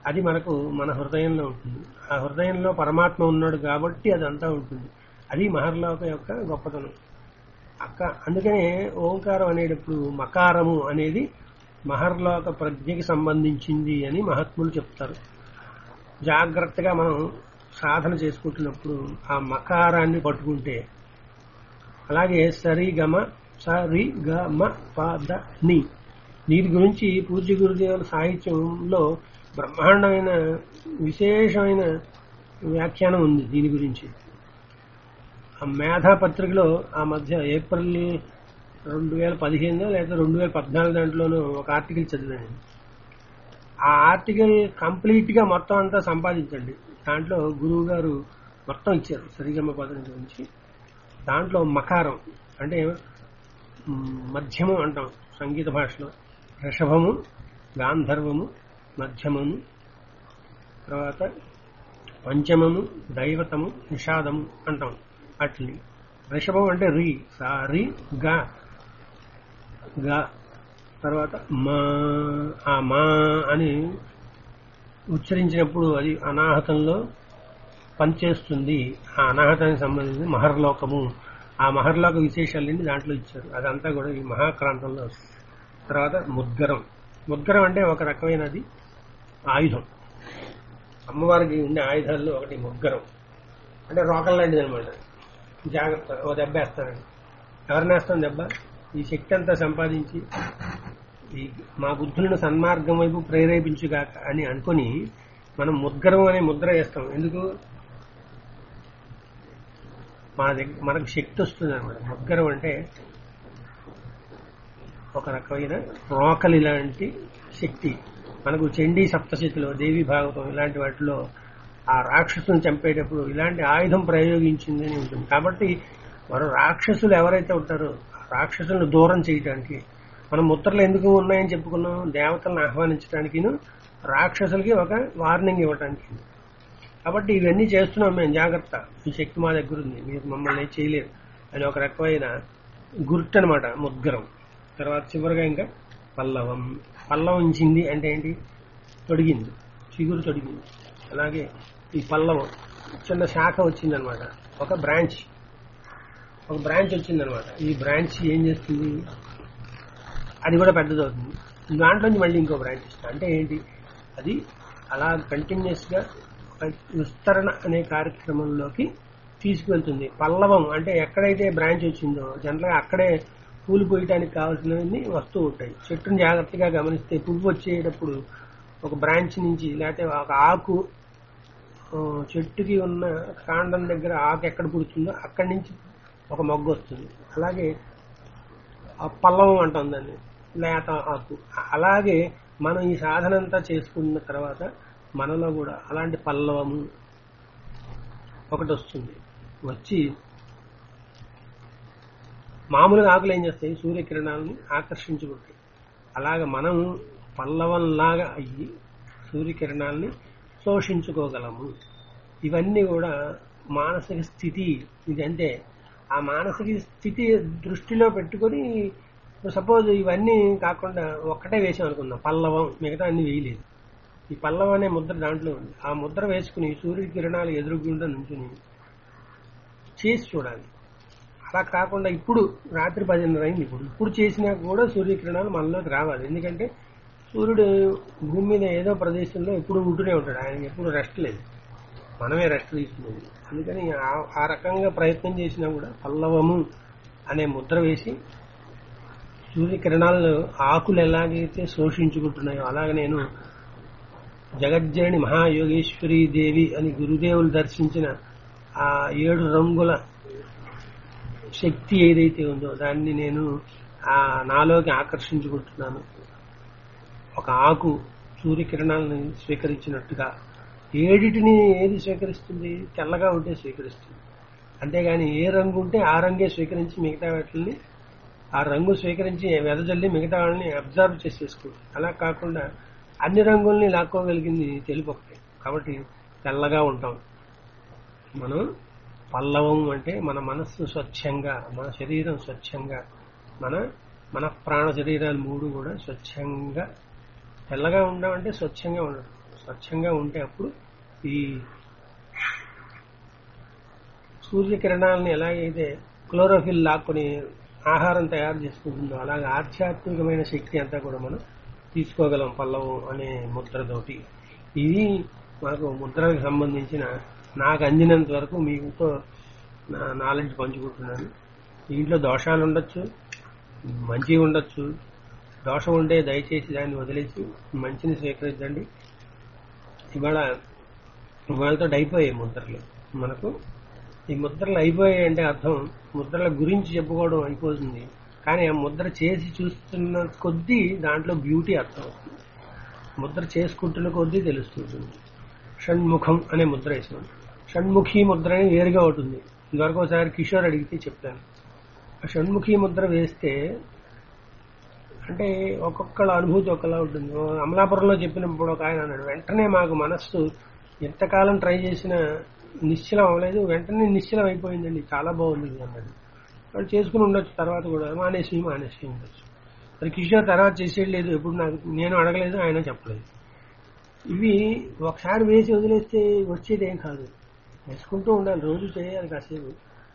అది మనకు మన హృదయంలో ఉంటుంది ఆ హృదయంలో పరమాత్మ ఉన్నాడు కాబట్టి అదంతా ఉంటుంది అది మహర్లోక యొక్క గొప్పతనం అక్క అందుకనే ఓంకారం అనేటప్పుడు మకారము అనేది మహర్లోక ప్రజ్ఞకి సంబంధించింది అని మహాత్ములు చెప్తారు జాగ్రత్తగా మనం సాధన చేసుకుంటున్నప్పుడు ఆ మకారాన్ని పట్టుకుంటే అలాగే సరి గమ సరి గమ పద ని దీని గురించి పూజ్య గురుదేవుల సాహిత్యంలో బ్రహ్మాండమైన విశేషమైన వ్యాఖ్యానం ఉంది దీని గురించి ఆ మేధా పత్రికలో ఆ మధ్య ఏప్రిల్ రెండు వేల పదిహేను లేదా రెండు వేల పద్నాలుగు దాంట్లోనూ ఒక ఆర్టికల్ చదివాను ఆ ఆర్టికల్ కంప్లీట్ గా మొత్తం అంతా సంపాదించండి దాంట్లో గురువు గారు మొత్తం ఇచ్చారు సరిగమ పదం గురించి దాంట్లో మకారం అంటే మ్, మధ్యమం అంటాం సంగీత భాషలో రిషభము గాంధర్వము మధ్యమము తర్వాత పంచమము దైవతము నిషాదము అంటాం అట్లని రిషభం అంటే రి సా రి గా గా తర్వాత మా ఆ మా అని ఉచ్చరించినప్పుడు అది అనాహతంలో పనిచేస్తుంది ఆ అనాహతానికి సంబంధించి మహర్లోకము ఆ మహర్లోక విశేషాలన్నీ దాంట్లో ఇచ్చారు అదంతా కూడా ఈ మహాక్రాంతంలో వస్తుంది తర్వాత ముద్గరం ముద్గరం అంటే ఒక రకమైనది ఆయుధం అమ్మవారికి ఉండే ఆయుధాల్లో ఒకటి ముగ్గురం అంటే రోకల్ లాంటిది అనమాట జాగ్రత్త ఓ దెబ్బ వేస్తానండి ఎవరిని వేస్తాం దెబ్బ ఈ శక్తి అంతా సంపాదించి ఈ మా బుద్ధులను సన్మార్గం వైపు ప్రేరేపించుగాక అని అనుకొని మనం ముద్గరం అనే ముద్ర వేస్తాం ఎందుకు మన దగ్గర మనకు శక్తి వస్తుంది అనమాట ముద్గరం అంటే ఒక రకమైన రోకలి లాంటి శక్తి మనకు చండీ సప్తశతిలో దేవి భాగవతం ఇలాంటి వాటిలో ఆ రాక్షసుని చంపేటప్పుడు ఇలాంటి ఆయుధం ప్రయోగించింది అని ఉంటుంది కాబట్టి వారు రాక్షసులు ఎవరైతే ఉంటారో ఆ రాక్షసులను దూరం చేయడానికి మనం ముద్రలు ఎందుకు ఉన్నాయని చెప్పుకున్నాం దేవతలను ఆహ్వానించడానికి రాక్షసులకి ఒక వార్నింగ్ ఇవ్వడానికి కాబట్టి ఇవన్నీ చేస్తున్నాం మేము జాగ్రత్త ఈ శక్తి మా దగ్గర ఉంది మీరు మమ్మల్ని ఏం చేయలేరు అని ఒక రకమైన గుర్తు అనమాట ముద్గరం తర్వాత చివరిగా ఇంకా పల్లవం పల్లవం ఇంచింది అంటే ఏంటి తొడిగింది చిగురు తొడిగింది అలాగే ఈ పల్లవం చిన్న శాఖ వచ్చిందనమాట ఒక బ్రాంచ్ ఒక బ్రాంచ్ వచ్చిందనమాట ఈ బ్రాంచ్ ఏం చేస్తుంది అది కూడా పెద్దది అవుతుంది దాంట్లోంచి మళ్ళీ ఇంకో బ్రాంచ్ ఇస్తుంది అంటే ఏంటి అది అలా కంటిన్యూస్ గా ఒక విస్తరణ అనే కార్యక్రమంలోకి తీసుకువెళ్తుంది పల్లవం అంటే ఎక్కడైతే బ్రాంచ్ వచ్చిందో జనరల్గా అక్కడే పూలు పోయటానికి కావాల్సినవన్నీ వస్తూ ఉంటాయి చెట్టుని జాగ్రత్తగా గమనిస్తే పువ్వు వచ్చేటప్పుడు ఒక బ్రాంచ్ నుంచి లేకపోతే ఒక ఆకు ఆ, చెట్టుకి ఉన్న కాండం దగ్గర ఆకు ఎక్కడ పుడుతుందో అక్కడి నుంచి ఒక మొగ్గు వస్తుంది అలాగే ఆ పల్లవం అంటాం దాన్ని లేత ఆకు అలాగే మనం ఈ సాధన అంతా చేసుకున్న తర్వాత మనలో కూడా అలాంటి పల్లవము ఒకటి వస్తుంది వచ్చి మామూలుగా ఆకులు ఏం చేస్తాయి సూర్యకిరణాలను ఆకర్షించుకుంటాయి అలాగ మనం పల్లవంలాగా అయ్యి సూర్యకిరణాలని శోషించుకోగలము ఇవన్నీ కూడా మానసిక స్థితి ఇది అంటే ఆ మానసిక స్థితి దృష్టిలో పెట్టుకొని సపోజ్ ఇవన్నీ కాకుండా ఒక్కటే వేసాం అనుకుందాం పల్లవం మిగతా అన్ని వేయలేదు ఈ పల్లవం అనే ముద్ర దాంట్లో ఉంది ఆ ముద్ర వేసుకుని సూర్యకిరణాలు ఎదురుగుండా నుంచుని చేసి చూడాలి అలా కాకుండా ఇప్పుడు రాత్రి పదిన్నర అయింది ఇప్పుడు ఇప్పుడు చేసినా కూడా సూర్యకిరణాలు మనలోకి రావాలి ఎందుకంటే సూర్యుడు భూమి మీద ఏదో ప్రదేశంలో ఎప్పుడు ఉంటూనే ఉంటాడు ఆయన ఎప్పుడు రెస్ట్ లేదు మనమే రెస్ట్ తీసుకునేది అందుకని ఆ- ఆ రకంగా ప్రయత్నం చేసినా కూడా పల్లవము అనే ముద్ర వేసి సూర్యకిరణాలను ఆకులు ఎలాగైతే శోషించుకుంటున్నాయో అలాగే నేను జగజ్జనని మహాయోగేశ్వరీ దేవి అని గురుదేవులు దర్శించిన ఆ ఏడు రంగుల శక్తి ఏదైతే ఉందో దాన్ని నేను ఆ నాలోకి ఆకర్షించుకుంటున్నాను ఒక ఆకు సూర్యకిరణాలను స్వీకరించినట్టుగా ఏడిటిని ఏది స్వీకరిస్తుంది తెల్లగా ఉంటే స్వీకరిస్తుంది అంతేగాని ఏ రంగు ఉంటే ఆ రంగే స్వీకరించి మిగతా వాటిని ఆ రంగు స్వీకరించి వెదజల్లి మిగతా వాళ్ళని అబ్జర్వ్ చేసేసుకుంటుంది అలా కాకుండా అన్ని రంగుల్ని లాక్కోగలిగింది తెలుపు ఒకటే కాబట్టి తెల్లగా ఉంటాం మనం పల్లవం అంటే మన మనస్సు స్వచ్ఛంగా మన శరీరం స్వచ్ఛంగా మన మన ప్రాణ శరీరాలు మూడు కూడా స్వచ్ఛంగా తెల్లగా ఉండడం అంటే స్వచ్ఛంగా ఉండడం స్వచ్ఛంగా ఉంటే అప్పుడు ఈ సూర్యకిరణాలను ఎలాగైతే క్లోరోఫిల్ లాక్కుని ఆహారం తయారు చేసుకుంటుందో అలాగే ఆధ్యాత్మికమైన శక్తి అంతా కూడా మనం తీసుకోగలం పల్లవం అనే ముద్రతోటి ఇది మాకు ముద్రలకు సంబంధించిన నాకు అందినంత వరకు మీతో నా నాలెడ్జ్ పంచుకుంటున్నాను దీంట్లో దోషాలు ఉండొచ్చు మంచి ఉండొచ్చు దోషం ఉంటే దయచేసి దాన్ని వదిలేసి మంచిని స్వీకరించండి ఇవాళ ఇవాళతో అయిపోయాయి ముద్రలు మనకు ఈ ముద్రలు అయిపోయాయి అంటే అర్థం ముద్రల గురించి చెప్పుకోవడం అయిపోతుంది కానీ ఆ ముద్ర చేసి చూస్తున్న కొద్దీ దాంట్లో బ్యూటీ అర్థం అవుతుంది ముద్ర చేసుకుంటున్న కొద్దీ తెలుస్తుంటుంది షణ్ముఖం అనే ముద్ర వేసాం షణ్ముఖి ముద్ర అని వేరుగా ఉంటుంది ఇదివరకు ఒకసారి కిషోర్ అడిగితే చెప్తాను ఆ షణ్ముఖి ముద్ర వేస్తే అంటే ఒక్కొక్కళ్ళ అనుభూతి ఒకలా ఉంటుంది ఓ అమలాపురంలో చెప్పినప్పుడు ఒక ఆయన అన్నాడు వెంటనే మాకు మనస్సు ఎంతకాలం ట్రై చేసినా నిశ్చలం అవ్వలేదు వెంటనే నిశ్చలం అయిపోయిందండి చాలా బాగుంది ఇది అన్నాడు వాళ్ళు చేసుకుని ఉండొచ్చు తర్వాత కూడా మానేసి మానేసి ఉండొచ్చు మరి కిషోర్ తర్వాత చేసేది లేదు ఎప్పుడు నాకు నేను అడగలేదు ఆయన చెప్పలేదు ఇవి ఒకసారి వేసి వదిలేస్తే వచ్చేది ఏం కాదు వేసుకుంటూ ఉండాలి రోజు చేయాలి కాసేపు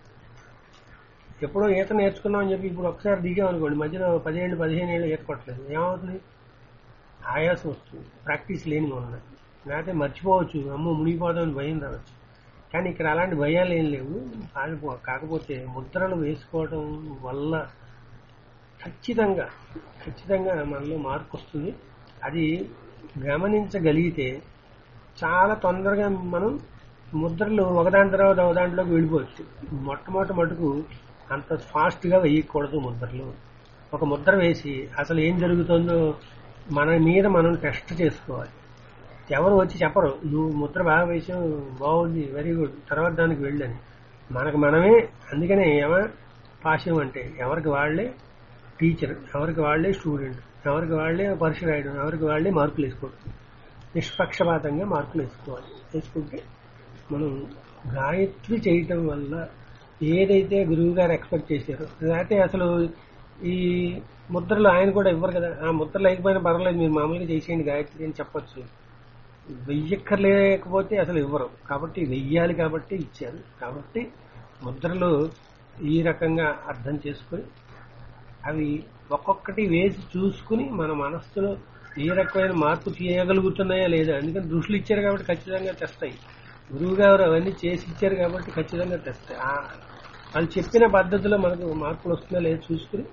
ఎప్పుడో ఈత నేర్చుకున్నాం అని చెప్పి ఇప్పుడు ఒకసారి దిగామనుకోండి మధ్యలో పదిహేను పదిహేను ఏళ్ళు ఈత కొట్టలేదు ఏమవుతుంది ఆయాసం వస్తుంది ప్రాక్టీస్ లేని వల్ల లేకపోతే మర్చిపోవచ్చు అమ్మో మునిగిపోదామని భయం రావచ్చు కానీ ఇక్కడ అలాంటి భయాలు ఏం లేవు కాకపో- కాకపోతే ముద్రలు వేసుకోవడం వల్ల ఖచ్చితంగా ఖచ్చితంగా మనలో మార్పు వస్తుంది అది గమనించగలిగితే చాలా తొందరగా మనం ముద్రలు ఒకదాని తర్వాత ఒక దాంట్లోకి వెళ్ళిపోవచ్చు మొట్టమొదటి మటుకు అంత ఫాస్ట్ గా వేయకూడదు ముద్రలు ఒక ముద్ర వేసి అసలు ఏం జరుగుతుందో మన మీద మనం టెస్ట్ చేసుకోవాలి ఎవరు వచ్చి చెప్పరు నువ్వు ముద్ర బాగా వేసావు బాగుంది వెరీ గుడ్ తర్వాత దానికి వెళ్ళని మనకు మనమే అందుకనే ఏమ పాశం అంటే ఎవరికి వాళ్ళే టీచర్ ఎవరికి వాళ్ళే స్టూడెంట్ ఎవరికి వాళ్ళే పరీక్ష రాయడం ఎవరికి వాళ్ళే మార్కులు వేసుకోవడం నిష్పక్షపాతంగా మార్కులు వేసుకోవాలి వేసుకుంటే మనం గాయత్రి చేయటం వల్ల ఏదైతే గురువు గారు ఎక్స్పెక్ట్ చేశారో లేకపోతే అసలు ఈ ముద్రలు ఆయన కూడా ఇవ్వరు కదా ఆ ముద్రలు లేకపోయినా పర్వాలేదు మీరు మామూలుగా చేసేయండి గాయత్రి అని చెప్పొచ్చు వెయ్యక్కర్లేకపోతే అసలు ఇవ్వరు కాబట్టి వెయ్యాలి కాబట్టి ఇచ్చారు కాబట్టి ముద్రలు ఈ రకంగా అర్థం చేసుకుని అవి ఒక్కొక్కటి వేసి చూసుకుని మన మనస్సులో ఏ రకమైన మార్పు చేయగలుగుతున్నాయా లేదా అందుకని దృష్టిలు ఇచ్చారు కాబట్టి ఖచ్చితంగా తెస్తాయి గురువు గారు అవన్నీ చేసి ఇచ్చారు కాబట్టి ఖచ్చితంగా తెస్తాయి ఆ- వాళ్ళు చెప్పిన పద్ధతిలో మనకు మార్పులు వస్తున్నా లేదా చూసుకుని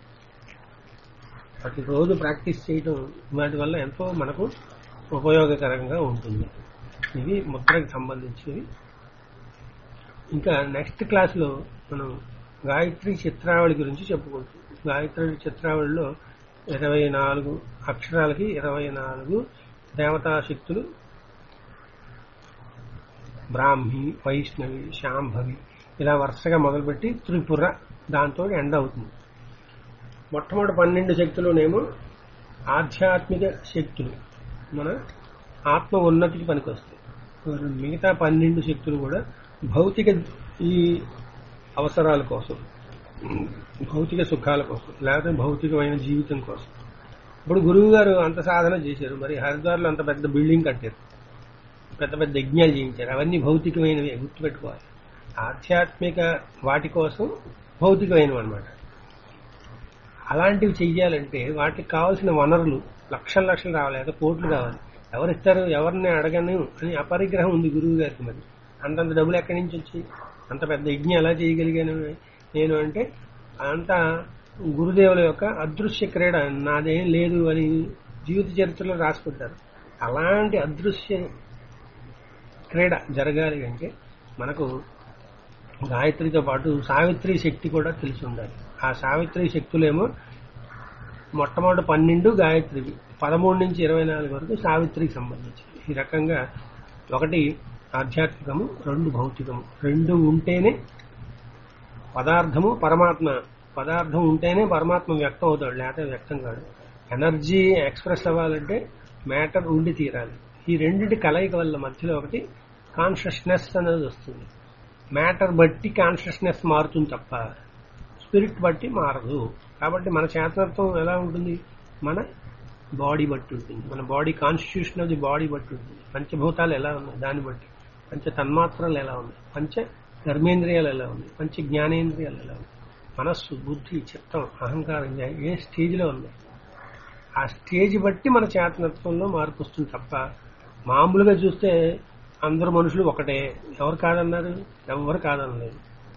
ప్రతి రోజు ప్రాక్టీస్ చేయడం వాటి వల్ల ఎంతో మనకు ఉపయోగకరంగా ఉంటుంది ఇవి ముద్రకి సంబంధించినవి ఇంకా నెక్స్ట్ క్లాస్లో మనం గాయత్రి చిత్రావళి గురించి చెప్పుకుంటాం గాయత్రి చిత్రావళిలో ఇరవై నాలుగు అక్షరాలకి ఇరవై నాలుగు దేవతా శక్తులు బ్రాహ్మి వైష్ణవి శాంభవి ఇలా వరుసగా మొదలుపెట్టి త్రిపుర దాంతో ఎండ్ అవుతుంది మొట్టమొదటి పన్నెండు శక్తులునేమో ఆధ్యాత్మిక శక్తులు మన ఆత్మ ఉన్నతికి పనికొస్తాయి మిగతా పన్నెండు శక్తులు కూడా భౌతిక ఈ అవసరాల కోసం భౌతిక సుఖాల కోసం లేకపోతే భౌతికమైన జీవితం కోసం ఇప్పుడు గురువు గారు అంత సాధన చేశారు మరి హరిద్వార్లో అంత పెద్ద బిల్డింగ్ కట్టారు పెద్ద పెద్ద యజ్ఞాలు చేయించారు అవన్నీ భౌతికమైనవి గుర్తుపెట్టుకోవాలి ఆధ్యాత్మిక వాటి కోసం భౌతికమైనవి అనమాట అలాంటివి చెయ్యాలంటే వాటికి కావాల్సిన వనరులు లక్షల లక్షలు రావాలి లేదా కోట్లు కావాలి ఎవరు ఇస్తారు ఎవరిని అడగను అని అపరిగ్రహం ఉంది గురువు గారికి మరి అంతంత డబ్బులు ఎక్కడి నుంచి వచ్చి అంత పెద్ద యజ్ఞం ఎలా చేయగలిగాను నేను అంటే అంతా గురుదేవుల యొక్క అదృశ్య క్రీడ నాదేం లేదు అని జీవిత చరిత్రలో రాసుకుంటారు అలాంటి అదృశ్య క్రీడ జరగాలి అంటే మనకు గాయత్రితో పాటు సావిత్రి శక్తి కూడా తెలిసి ఉండాలి ఆ సావిత్రి శక్తులేమో మొట్టమొదటి పన్నెండు గాయత్రివి పదమూడు నుంచి ఇరవై నాలుగు వరకు సావిత్రికి సంబంధించి ఈ రకంగా ఒకటి ఆధ్యాత్మికము రెండు భౌతికము రెండు ఉంటేనే పదార్థము పరమాత్మ పదార్థం ఉంటేనే పరమాత్మ వ్యక్తం అవుతాడు లేకపోతే వ్యక్తం కాదు ఎనర్జీ ఎక్స్ప్రెస్ అవ్వాలంటే మ్యాటర్ ఉండి తీరాలి ఈ రెండింటి కలయిక వల్ల మధ్యలో ఒకటి కాన్షియస్నెస్ అనేది వస్తుంది మ్యాటర్ బట్టి కాన్షియస్నెస్ మారుతుంది తప్ప స్పిరిట్ బట్టి మారదు కాబట్టి మన చేతనత్వం ఎలా ఉంటుంది మన బాడీ బట్టి ఉంటుంది మన body constitution of the body బట్టి ఉంటుంది పంచభూతాలు ఎలా ఉన్నాయి దాన్ని బట్టి పంచ తన్మాత్రలు ఎలా ఉన్నాయి పంచ కర్మేంద్రియాలు ఎలా ఉన్నాయి పంచ జ్ఞానేంద్రియాలు ఎలా ఉన్నాయి మనస్సు బుద్ధి చిత్తం అహంకారం ఏ స్టేజ్లో ఉన్నాయి ఆ స్టేజ్ బట్టి మన చేతనత్వంలో మార్పు వస్తుంది తప్ప మామూలుగా చూస్తే అందరు మనుషులు ఒకటే ఎవరు కాదన్నారు ఎవరు కాదనలేదు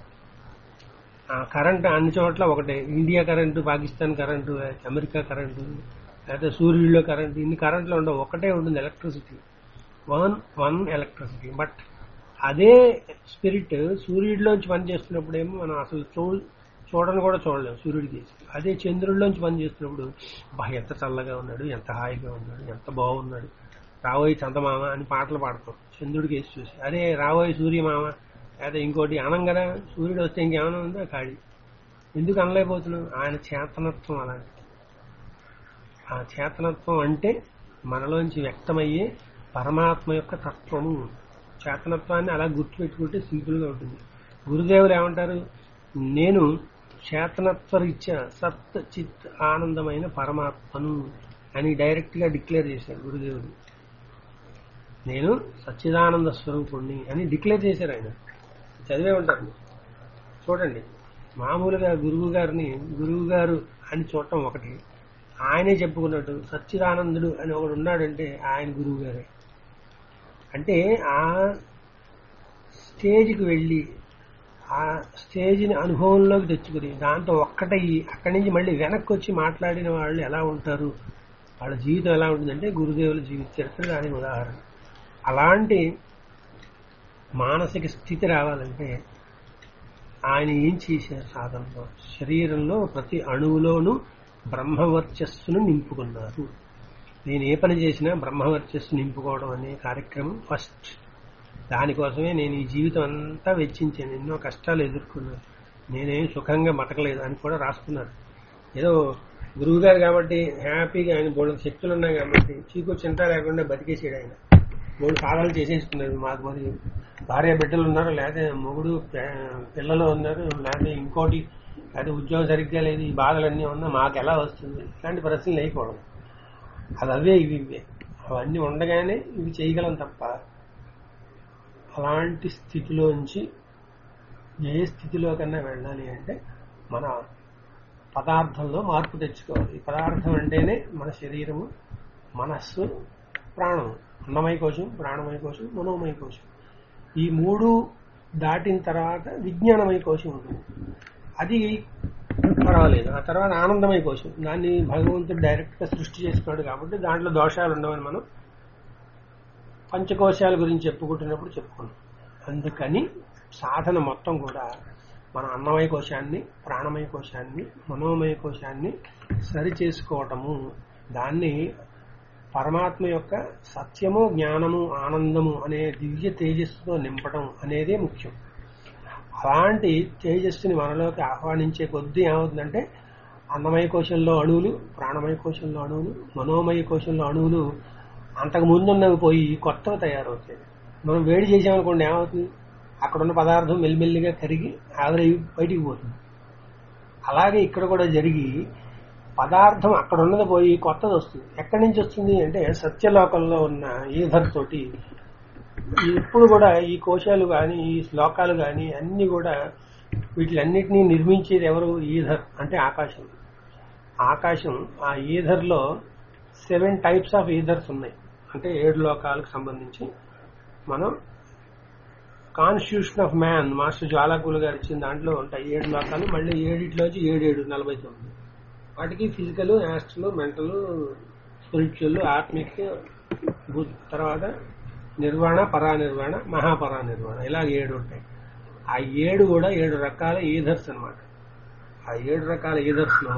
ఆ కరెంట్ అన్ని చోట్ల ఒకటే India current Pakistan current America current లేకపోతే సూర్యుడిలో కరెంటు ఇన్ని కరెంట్లు ఉండవు ఒకటే ఉంటుంది electricity one one electricity but అదే స్పిరిట్ సూర్యుడిలోంచి పనిచేస్తున్నప్పుడేమో మనం అసలు చూ చూడని కూడా చూడలేము సూర్యుడికి అదే చంద్రుడిలోంచి పనిచేస్తున్నప్పుడు బా ఎంత చల్లగా ఉన్నాడు ఎంత హాయిగా ఉన్నాడు ఎంత బాగున్నాడు రాబోయే చందమామ అని పాటలు పాడతాం చంద్రుడికి వేసి చూసి అదే రాబోయే సూర్యమామ లేదా ఇంకోటి అనంగానే సూర్యుడు వస్తే ఇంకేమైనా ఉందా కాడి ఎందుకు అనలేకపోతున్నాం ఆయన చేతనత్వం అలాంటి ఆ చేతనత్వం అంటే మనలోంచి వ్యక్తమయ్యే పరమాత్మ యొక్క తత్వము చేతనత్వాన్ని అలా గుర్తుపెట్టుకుంటే సింపుల్గా ఉంటుంది గురుదేవులు ఏమంటారు నేను చేతనత్వ రీత్యా సత్ చిత్ ఆనందమైన పరమాత్మను అని డైరెక్ట్ గా డిక్లేర్ చేశారు గురుదేవుడు నేను సచ్చిదానంద స్వరూపుణ్ణి అని డిక్లేర్ చేశారు ఆయన చదివే ఉంటారు చూడండి మామూలుగా గురువు గారిని గురువు గారు అని చూడటం ఒకటి ఆయనే చెప్పుకున్నట్టు సచ్చిదానందుడు అని ఒకడు ఉన్నాడంటే ఆయన గురువు గారే అంటే ఆ స్టేజ్కి వెళ్ళి ఆ స్టేజ్ని అనుభవంలోకి తెచ్చుకుని దాంతో ఒక్కటయ్యి అక్కడి నుంచి మళ్ళీ వెనక్కి వచ్చి మాట్లాడిన వాళ్ళు ఎలా ఉంటారు వాళ్ళ జీవితం ఎలా ఉంటుందంటే గురుదేవుల జీవిత చరిత్ర దానికి ఉదాహరణ అలాంటి మానసిక స్థితి రావాలంటే ఆయన ఏం చేశారు సాధనలో శరీరంలో ప్రతి అణువులోనూ బ్రహ్మవర్చస్సును నింపుకున్నారు నేను ఏ పని చేసినా బ్రహ్మవర్చస్సు నింపుకోవడం అనే కార్యక్రమం ఫస్ట్ దానికోసమే నేను ఈ జీవితం అంతా వెచ్చించాను ఎన్నో కష్టాలు ఎదుర్కొన్నాను నేనేం సుఖంగా బతకలేదు అని కూడా రాసుకున్నారు ఏదో గురువు గారు కాబట్టి హ్యాపీగా ఆయన బోళ్ళ శక్తులు ఉన్నాయి కాబట్టి చీకు చింత లేకుండా బతికేసాడు ఆయన మూడు సాధనలు చేసేసుకున్నారు మాకు మరి భార్య బిడ్డలు ఉన్నారు లేదా మొగుడు పే- పిల్లలు ఉన్నారు లేదా ఇంకోటి లేదా ఉద్యోగం సరిగ్గా లేదు ఈ బాధలన్నీ ఉన్నా మాకు ఎలా వస్తుంది ఇలాంటి ప్రశ్నలు వేయకూడదు అది అవే ఇవి ఇవే అవన్నీ ఉండగానే ఇవి చేయగలం తప్ప అలాంటి స్థితిలోంచి ఏ స్థితిలో కన్నా వెళ్ళాలి అంటే మన పదార్థంలో మార్పు తెచ్చుకోవాలి ఈ పదార్థం అంటేనే మన శరీరము మనస్సు ప్రాణం అన్నమయ కోశం ప్రాణమయ కోశం మనోమయ కోశం ఈ మూడు దాటిన తర్వాత విజ్ఞానమయ కోశం ఉంటుంది అది పర్వాలేదు ఆ తర్వాత ఆనందమయ కోశం దాన్ని భగవంతుడు డైరెక్ట్ గా సృష్టి చేసుకున్నాడు కాబట్టి దాంట్లో దోషాలు ఉండవని మనం పంచకోశాల గురించి చెప్పుకుంటున్నప్పుడు చెప్పుకున్నాం అందుకని సాధన మొత్తం కూడా మన అన్నమయ కోశాన్ని ప్రాణమయ కోశాన్ని మనోమయ కోశాన్ని సరి చేసుకోవటము దాన్ని పరమాత్మ యొక్క సత్యము జ్ఞానము ఆనందము అనే దివ్య తేజస్సుతో నింపడం అనేదే ముఖ్యం అలాంటి తేజస్సుని మనలోకి ఆహ్వానించే కొద్దీ ఏమవుతుందంటే అన్నమయ కోశంలో అణువులు ప్రాణమయ కోశంలో అణువులు మనోమయ కోశంలో అణువులు అంతకు ముందున్నవి పోయి కొత్తవి తయారవుతాయి మనం వేడి చేసామనుకోండి ఏమవుతుంది అక్కడ ఉన్న పదార్థం మెల్లిమెల్లిగా కరిగి ఆవిరై బయటికి పోతుంది అలాగే ఇక్కడ కూడా జరిగి పదార్థం అక్కడ ఉన్నది పోయి కొత్తది వస్తుంది ఎక్కడి నుంచి వస్తుంది అంటే సత్యలోకంలో ఉన్న ఈధర్ తోటి ఇప్పుడు కూడా ఈ కోశాలు కానీ ఈ శ్లోకాలు కానీ అన్ని కూడా వీటిలన్నిటినీ నిర్మించేది ఎవరు ఈధర్ అంటే ఆకాశం ఆకాశం ఆ ఈధర్లో సెవెన్ టైప్స్ ఆఫ్ ఈధర్స్ ఉన్నాయి అంటే ఏడు లోకాలకు సంబంధించి మనం constitution of man master Djwhal Khul గారు ఇచ్చిన దాంట్లో ఉంటాయి ఏడు లోకాలు మళ్ళీ ఏడిట్లోంచి ఏడు ఏడు నలభై తొమ్మిది వాటికి ఫిజికల్ యాస్ట్రల్ మెంటల్ స్పిరిచువల్ ఆత్మిక్ బుద్ధి తర్వాత నిర్వాణ పరానిర్వాణ మహాపరానిర్వాణ ఇలా ఏడు ఉంటాయి ఆ ఏడు కూడా ఏడు రకాల ఈధర్స్ అన్నమాట ఆ ఏడు రకాల ఈధర్స్ లో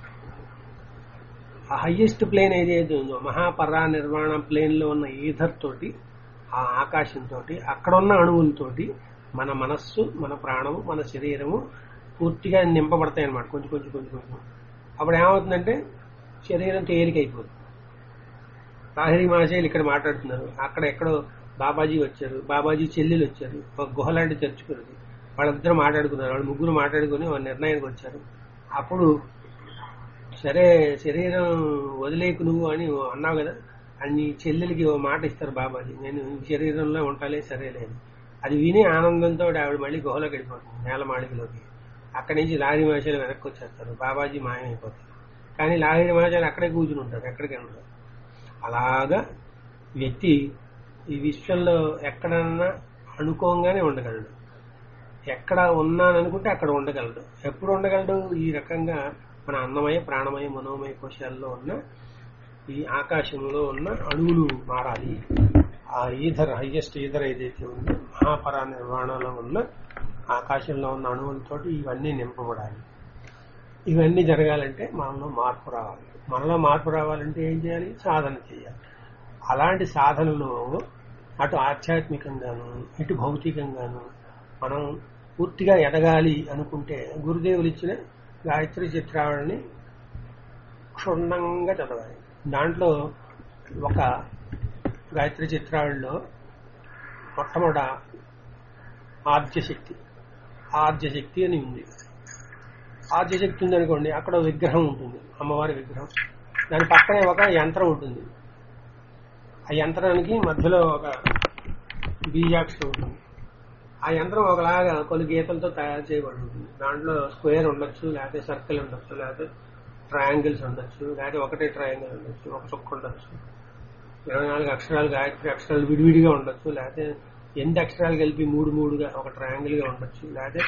ఆ హయ్యెస్ట్ ప్లేన్ ఏదైతే ఉందో మహాపరా నిర్వాణ ప్లేన్ లో ఉన్న ఈధర్ తోటి ఆ ఆకాశంతో అక్కడ ఉన్న అణువులతోటి మన మనస్సు మన ప్రాణము మన శరీరము పూర్తిగా నింపబడతాయి అన్నమాట కొంచెం కొంచెం కొంచెం కొంచెం అప్పుడు ఏమవుతుందంటే శరీరం తేలికైపోతుంది లాహిరి మహాశయులు ఇక్కడ మాట్లాడుతున్నారు అక్కడ ఎక్కడో బాబాజీ వచ్చారు బాబాజీ చెల్లెలు వచ్చారు ఒక గుహ లాంటి తెరుచుకున్నది వాళ్ళిద్దరు మాట్లాడుకున్నారు వాళ్ళు ముగ్గురు మాట్లాడుకుని ఒక నిర్ణయానికి వచ్చారు అప్పుడు సరే శరీరం వదిలేకు నువ్వు అని అన్నావు కదా అని నీ చెల్లెలకి ఓ మాట ఇస్తారు బాబాజీ నేను ఈ శరీరంలో ఉంటాలే సరే లేదు అది విని ఆనందంతో ఆవిడ మళ్ళీ గుహలోకి వెళ్ళిపోతుంది నేల మాళికలోకి అక్కడి నుంచి లారీ మహర్షులు వెనక్కి వచ్చేస్తారు బాబాజీ మాయమైపోతారు కానీ లారీ మహర్షులు అక్కడే కూర్చుని ఉంటారు ఎక్కడికి వెళ్ళరు అలాగా వ్యక్తి ఈ విశ్వంలో ఎక్కడన్నా అనుకోగానే ఉండగలడు ఎక్కడ ఉన్నాననుకుంటే అక్కడ ఉండగలడు ఎప్పుడు ఉండగలడు ఈ రకంగా మన అన్నమయ ప్రాణమయ మనోమయ కోశాల్లో ఉన్న ఈ ఆకాశంలో ఉన్న అణువులు మారాలి ఆ ఈధర్ హైయెస్ట్ ఈధర్ ఏదైతే ఉందో మహాపరా నిర్వాణంలో ఉన్న ఆకాశంలో ఉన్న అణువులతోటి ఇవన్నీ నింపబడాలి ఇవన్నీ జరగాలంటే మనలో మార్పు రావాలి మనలో మార్పు రావాలంటే ఏం చేయాలి సాధన చేయాలి అలాంటి సాధనలో అటు ఆధ్యాత్మికంగాను ఇటు భౌతికంగాను మనం పూర్తిగా ఎదగాలి అనుకుంటే గురుదేవులు ఇచ్చిన గాయత్రి చిత్రావళిని క్షుణ్ణంగా చదవాలి దాంట్లో ఒక గాయత్రి చిత్రావళిలో మొట్టమొదట ఆద్యశక్తి ఆద్యశక్తి అని ఉంది ఆద్యశక్తి ఉందనుకోండి అక్కడ ఒక విగ్రహం ఉంటుంది అమ్మవారి విగ్రహం దాని పక్కనే ఒక యంత్రం ఉంటుంది ఆ యంత్రానికి మధ్యలో ఒక బీజాక్షరం ఉంటుంది ఆ యంత్రం ఒకలాగా కొన్ని గీతలతో తయారు చేయబడి ఉంటుంది దాంట్లో స్క్వేర్ ఉండొచ్చు లేకపోతే సర్కిల్ ఉండొచ్చు లేకపోతే ట్రయాంగిల్స్ ఉండొచ్చు లేకపోతే ఒకటే ట్రయాంగిల్ ఉండొచ్చు ఒక చుక్క ఉండొచ్చు ఇరవై నాలుగు అక్షరాలు గాయత్రి అక్షరాలు విడివిడిగా ఉండొచ్చు లేకపోతే ఎన్ని అక్షరాలు కలిపి మూడు మూడుగా ఒక ట్రయాంగిల్ గా ఉండొచ్చు లేకపోతే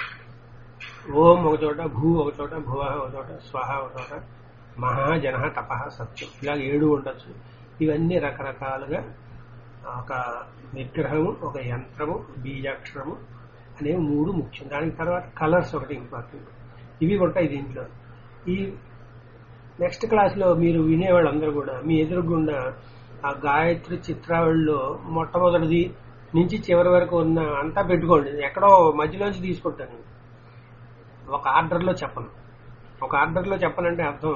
ఓం ఒక చోట భూ ఒక చోట భువ ఒక చోట స్వహ ఒక చోట మహా జన తప సత్యం ఇలాగ ఏడు ఉండొచ్చు ఇవన్నీ రకరకాలుగా ఒక విగ్రహము ఒక యంత్రము బీజాక్షరము అనేవి మూడు ముఖ్యం దానికి తర్వాత కలర్స్ ఒకటి ఇంపార్టెంట్ ఇవి ఉంటాయి దీంట్లో ఈ నెక్స్ట్ క్లాస్ లో మీరు వినేవాళ్ళందరూ కూడా మీ ఎదురుగుండా ఆ గాయత్రి చిత్రావళిలో మొట్టమొదటిది నుంచి చివరి వరకు ఉన్న అంతా పెట్టుకోండి ఎక్కడో మధ్యలోంచి తీసుకుంటాను ఒక ఆర్డర్లో చెప్పను ఒక ఆర్డర్లో చెప్పనంటే అర్థం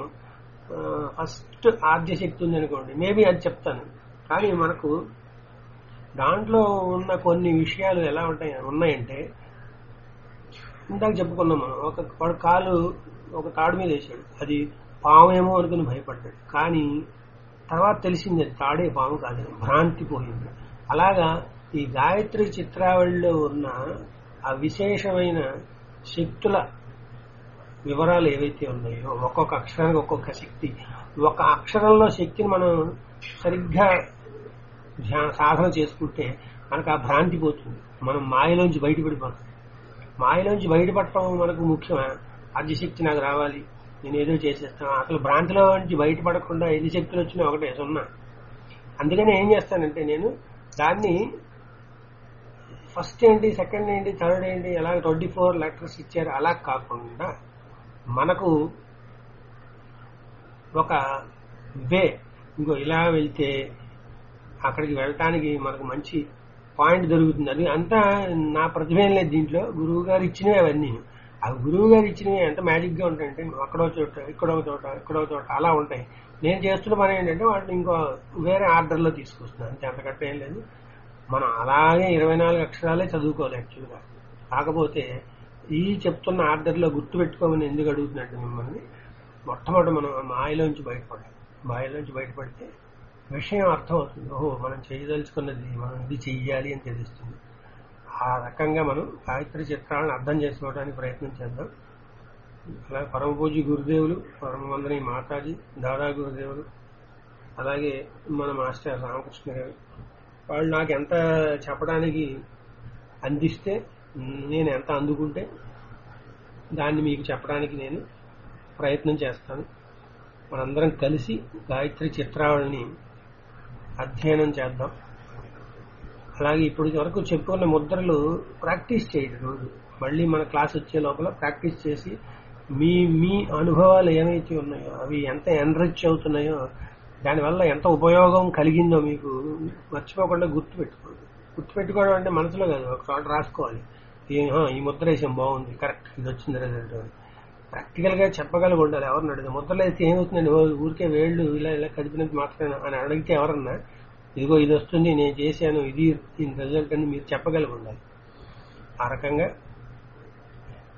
ఫస్ట్ ఆద్యశక్తి ఉంది అనుకోండి మేబీ అది చెప్తాను కానీ మనకు దాంట్లో ఉన్న కొన్ని విషయాలు ఎలా ఉంటాయి ఉన్నాయంటే ఇందాక చెప్పుకున్నాం మనం ఒక వాడు కాలు ఒక తాడు మీద వేసాడు అది పాము ఏమో అనుకుని భయపడ్డాడు కానీ తర్వాత తెలిసింది అది తాడే పాము కాదని భ్రాంతి పోయింది అలాగా ఈ గాయత్రి చిత్రావళిలో ఉన్న ఆ విశేషమైన శక్తుల వివరాలు ఏవైతే ఉన్నాయో ఒక్కొక్క అక్షరానికి ఒక్కొక్క శక్తి ఒక అక్షరంలో శక్తిని మనం సరిగ్గా ధ్యాన సాధన చేసుకుంటే మనకు ఆ భ్రాంతి పోతుంది మనం మాయలోంచి బయటపడిపోతాం మాయలోంచి బయటపడటం మనకు ముఖ్యమా ఆద్యశక్తి నాకు రావాలి నేను ఏదో చేసేస్తాను అసలు భ్రాంతిలో నుంచి బయటపడకుండా ఎన్ని శక్తులు వచ్చినా ఒకటే సున్నా అందుకని ఏం చేస్తానంటే నేను దాన్ని ఫస్ట్ ఏంటి సెకండ్ ఏంటి థర్డ్ ఏంటి ఎలా ట్వంటీ ఫోర్ లెటర్స్ ఇచ్చారు అలా కాకుండా మనకు ఒక వే ఇంకో ఇలా వెళ్తే అక్కడికి వెళ్ళటానికి మనకు మంచి పాయింట్ దొరుకుతుంది అది అంతా నా ప్రతిభ ఏం లేదు దీంట్లో గురువు గారు ఇచ్చినవి అవన్నీ ఆ గురువు గారు ఇచ్చినవి ఎంత మ్యాజిక్ గా ఉంటాయంటే అక్కడో చోట ఇక్కడో చోట ఇక్కడో చోట అలా ఉంటాయి నేను చేస్తున్న పని ఏంటంటే వాటిని ఇంకో వేరే ఆర్డర్ లో తీసుకొస్తున్నాను అంతే అంతకంటే ఏం లేదు మనం అలాగే ఇరవై నాలుగు అక్షరాలే చదువుకోవాలి యాక్చువల్గా కాకపోతే ఈ చెప్తున్న ఆర్డర్లో గుర్తు పెట్టుకోమని ఎందుకు అడుగుతున్నట్టు మిమ్మల్ని మొట్టమొదటి మనం ఆ మాయలోంచి బయటపడాలి మాయలోంచి బయటపడితే విషయం అర్థమవుతుంది ఓహో మనం చేయదలుచుకున్నది మనం ఇది చెయ్యాలి అని తెలుస్తుంది ఆ రకంగా మనం గాయత్రి చిత్రాలను అర్థం చేసుకోవడానికి ప్రయత్నం చేద్దాం అలా పరమ పూజి గురుదేవులు పరమవందని మాతాజీ దాదా గురుదేవులు అలాగే మన మాస్టర్ రామకృష్ణ గారు వాళ్ళు నాకు ఎంత చెప్పడానికి అందిస్తే నేను ఎంత అందుకుంటే దాన్ని మీకు చెప్పడానికి నేను ప్రయత్నం చేస్తాను మనందరం కలిసి గాయత్రి చిత్రావళిని అధ్యయనం చేద్దాం అలాగే ఇప్పటి వరకు చెప్పుకున్న ముద్రలు ప్రాక్టీస్ చేయండి రోజు మళ్ళీ మన క్లాస్ వచ్చే లోపల ప్రాక్టీస్ చేసి మీ మీ అనుభవాలు ఏమైతే ఉన్నాయో అవి ఎంత ఎన్రిచ్ అవుతున్నాయో దానివల్ల ఎంత ఉపయోగం కలిగిందో మీకు మర్చిపోకుండా గుర్తు పెట్టుకోండి గుర్తు పెట్టుకోవడం అంటే మనసులో కాదు ఒక చోట రాసుకోవాలి ఈ- ఆ, ఈ ముద్ర వేసాం బాగుంది కరెక్ట్ ఇది వచ్చింది రిజల్ట్ అని ప్రాక్టికల్ గా చెప్పగలిగి ఉండాలి ఎవరిని అడిగితే ముద్రలు వేస్తే ఏమవుతుందండి ఓ ఊరికే వేళ్ళు ఇలా ఇలా కదిపినంత మాత్రమే అని అడిగితే ఎవరన్నా ఇదిగో ఇది వస్తుంది నేను చేశాను ఇది దీని రిజల్ట్ అని మీరు చెప్పగలిగి ఉండాలి ఆ రకంగా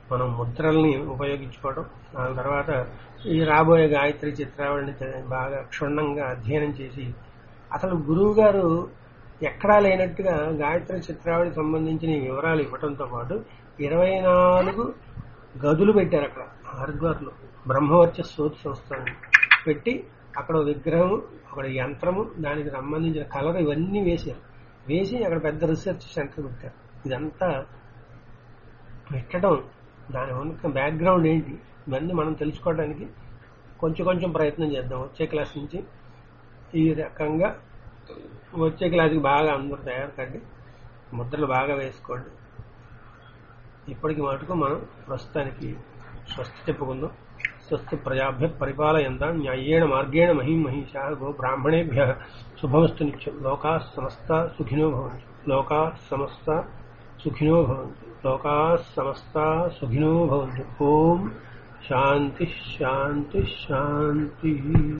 మనం ముద్రల్ని ఉపయోగించుకోవడం దాని తర్వాత ఈ రాబోయే గాయత్రి చిత్రావళిని తె- బాగా క్షుణ్ణంగా అధ్యయనం చేసి అసలు గురువు గారు ఎక్కడా లేనట్టుగా గాయత్రి చిత్రావళికి సంబంధించిన ఈ వివరాలు ఇవ్వడంతో పాటు ఇరవై నాలుగు గదులు పెట్టారు అక్కడ హరిద్వార్లో బ్రహ్మవర్చ శోధ సంస్థ అని పెట్టి అక్కడ ఒక విగ్రహము అక్కడ యంత్రము దానికి సంబంధించిన కలర్ ఇవన్నీ వేశారు వేసి అక్కడ పెద్ద రీసెర్చ్ సెంటర్ పెట్టారు ఇదంతా పెట్టడం దాని వెనుక బ్యాక్గ్రౌండ్ ఏంటి ఇవన్నీ మనం తెలుసుకోవడానికి కొంచెం కొంచెం ప్రయత్నం చేద్దాం వచ్చే క్లాస్ నుంచి ఈ రకంగా వచ్చే క్లాస్కి బాగా అందరూ తయారు కండి ముద్రలు బాగా వేసుకోండి ఇప్పటికి మటుకు మనం ప్రస్తుతానికి స్వస్తి చెప్పుకుందాం స్వస్తి ప్రజాభ్య పరిపాలయంతా న్యాయేణ మార్గేణ మహిం మహిషా గో బ్రాహ్మణేభ్య శుభమస్తు నిత్యం లోకా సమస్త సుఖినో భవంతు లోకా సమస్త సుఖినో భవంతు లోకా సమస్త సుఖినో భవంతు ఓం శాంతి శాంతి శాంతి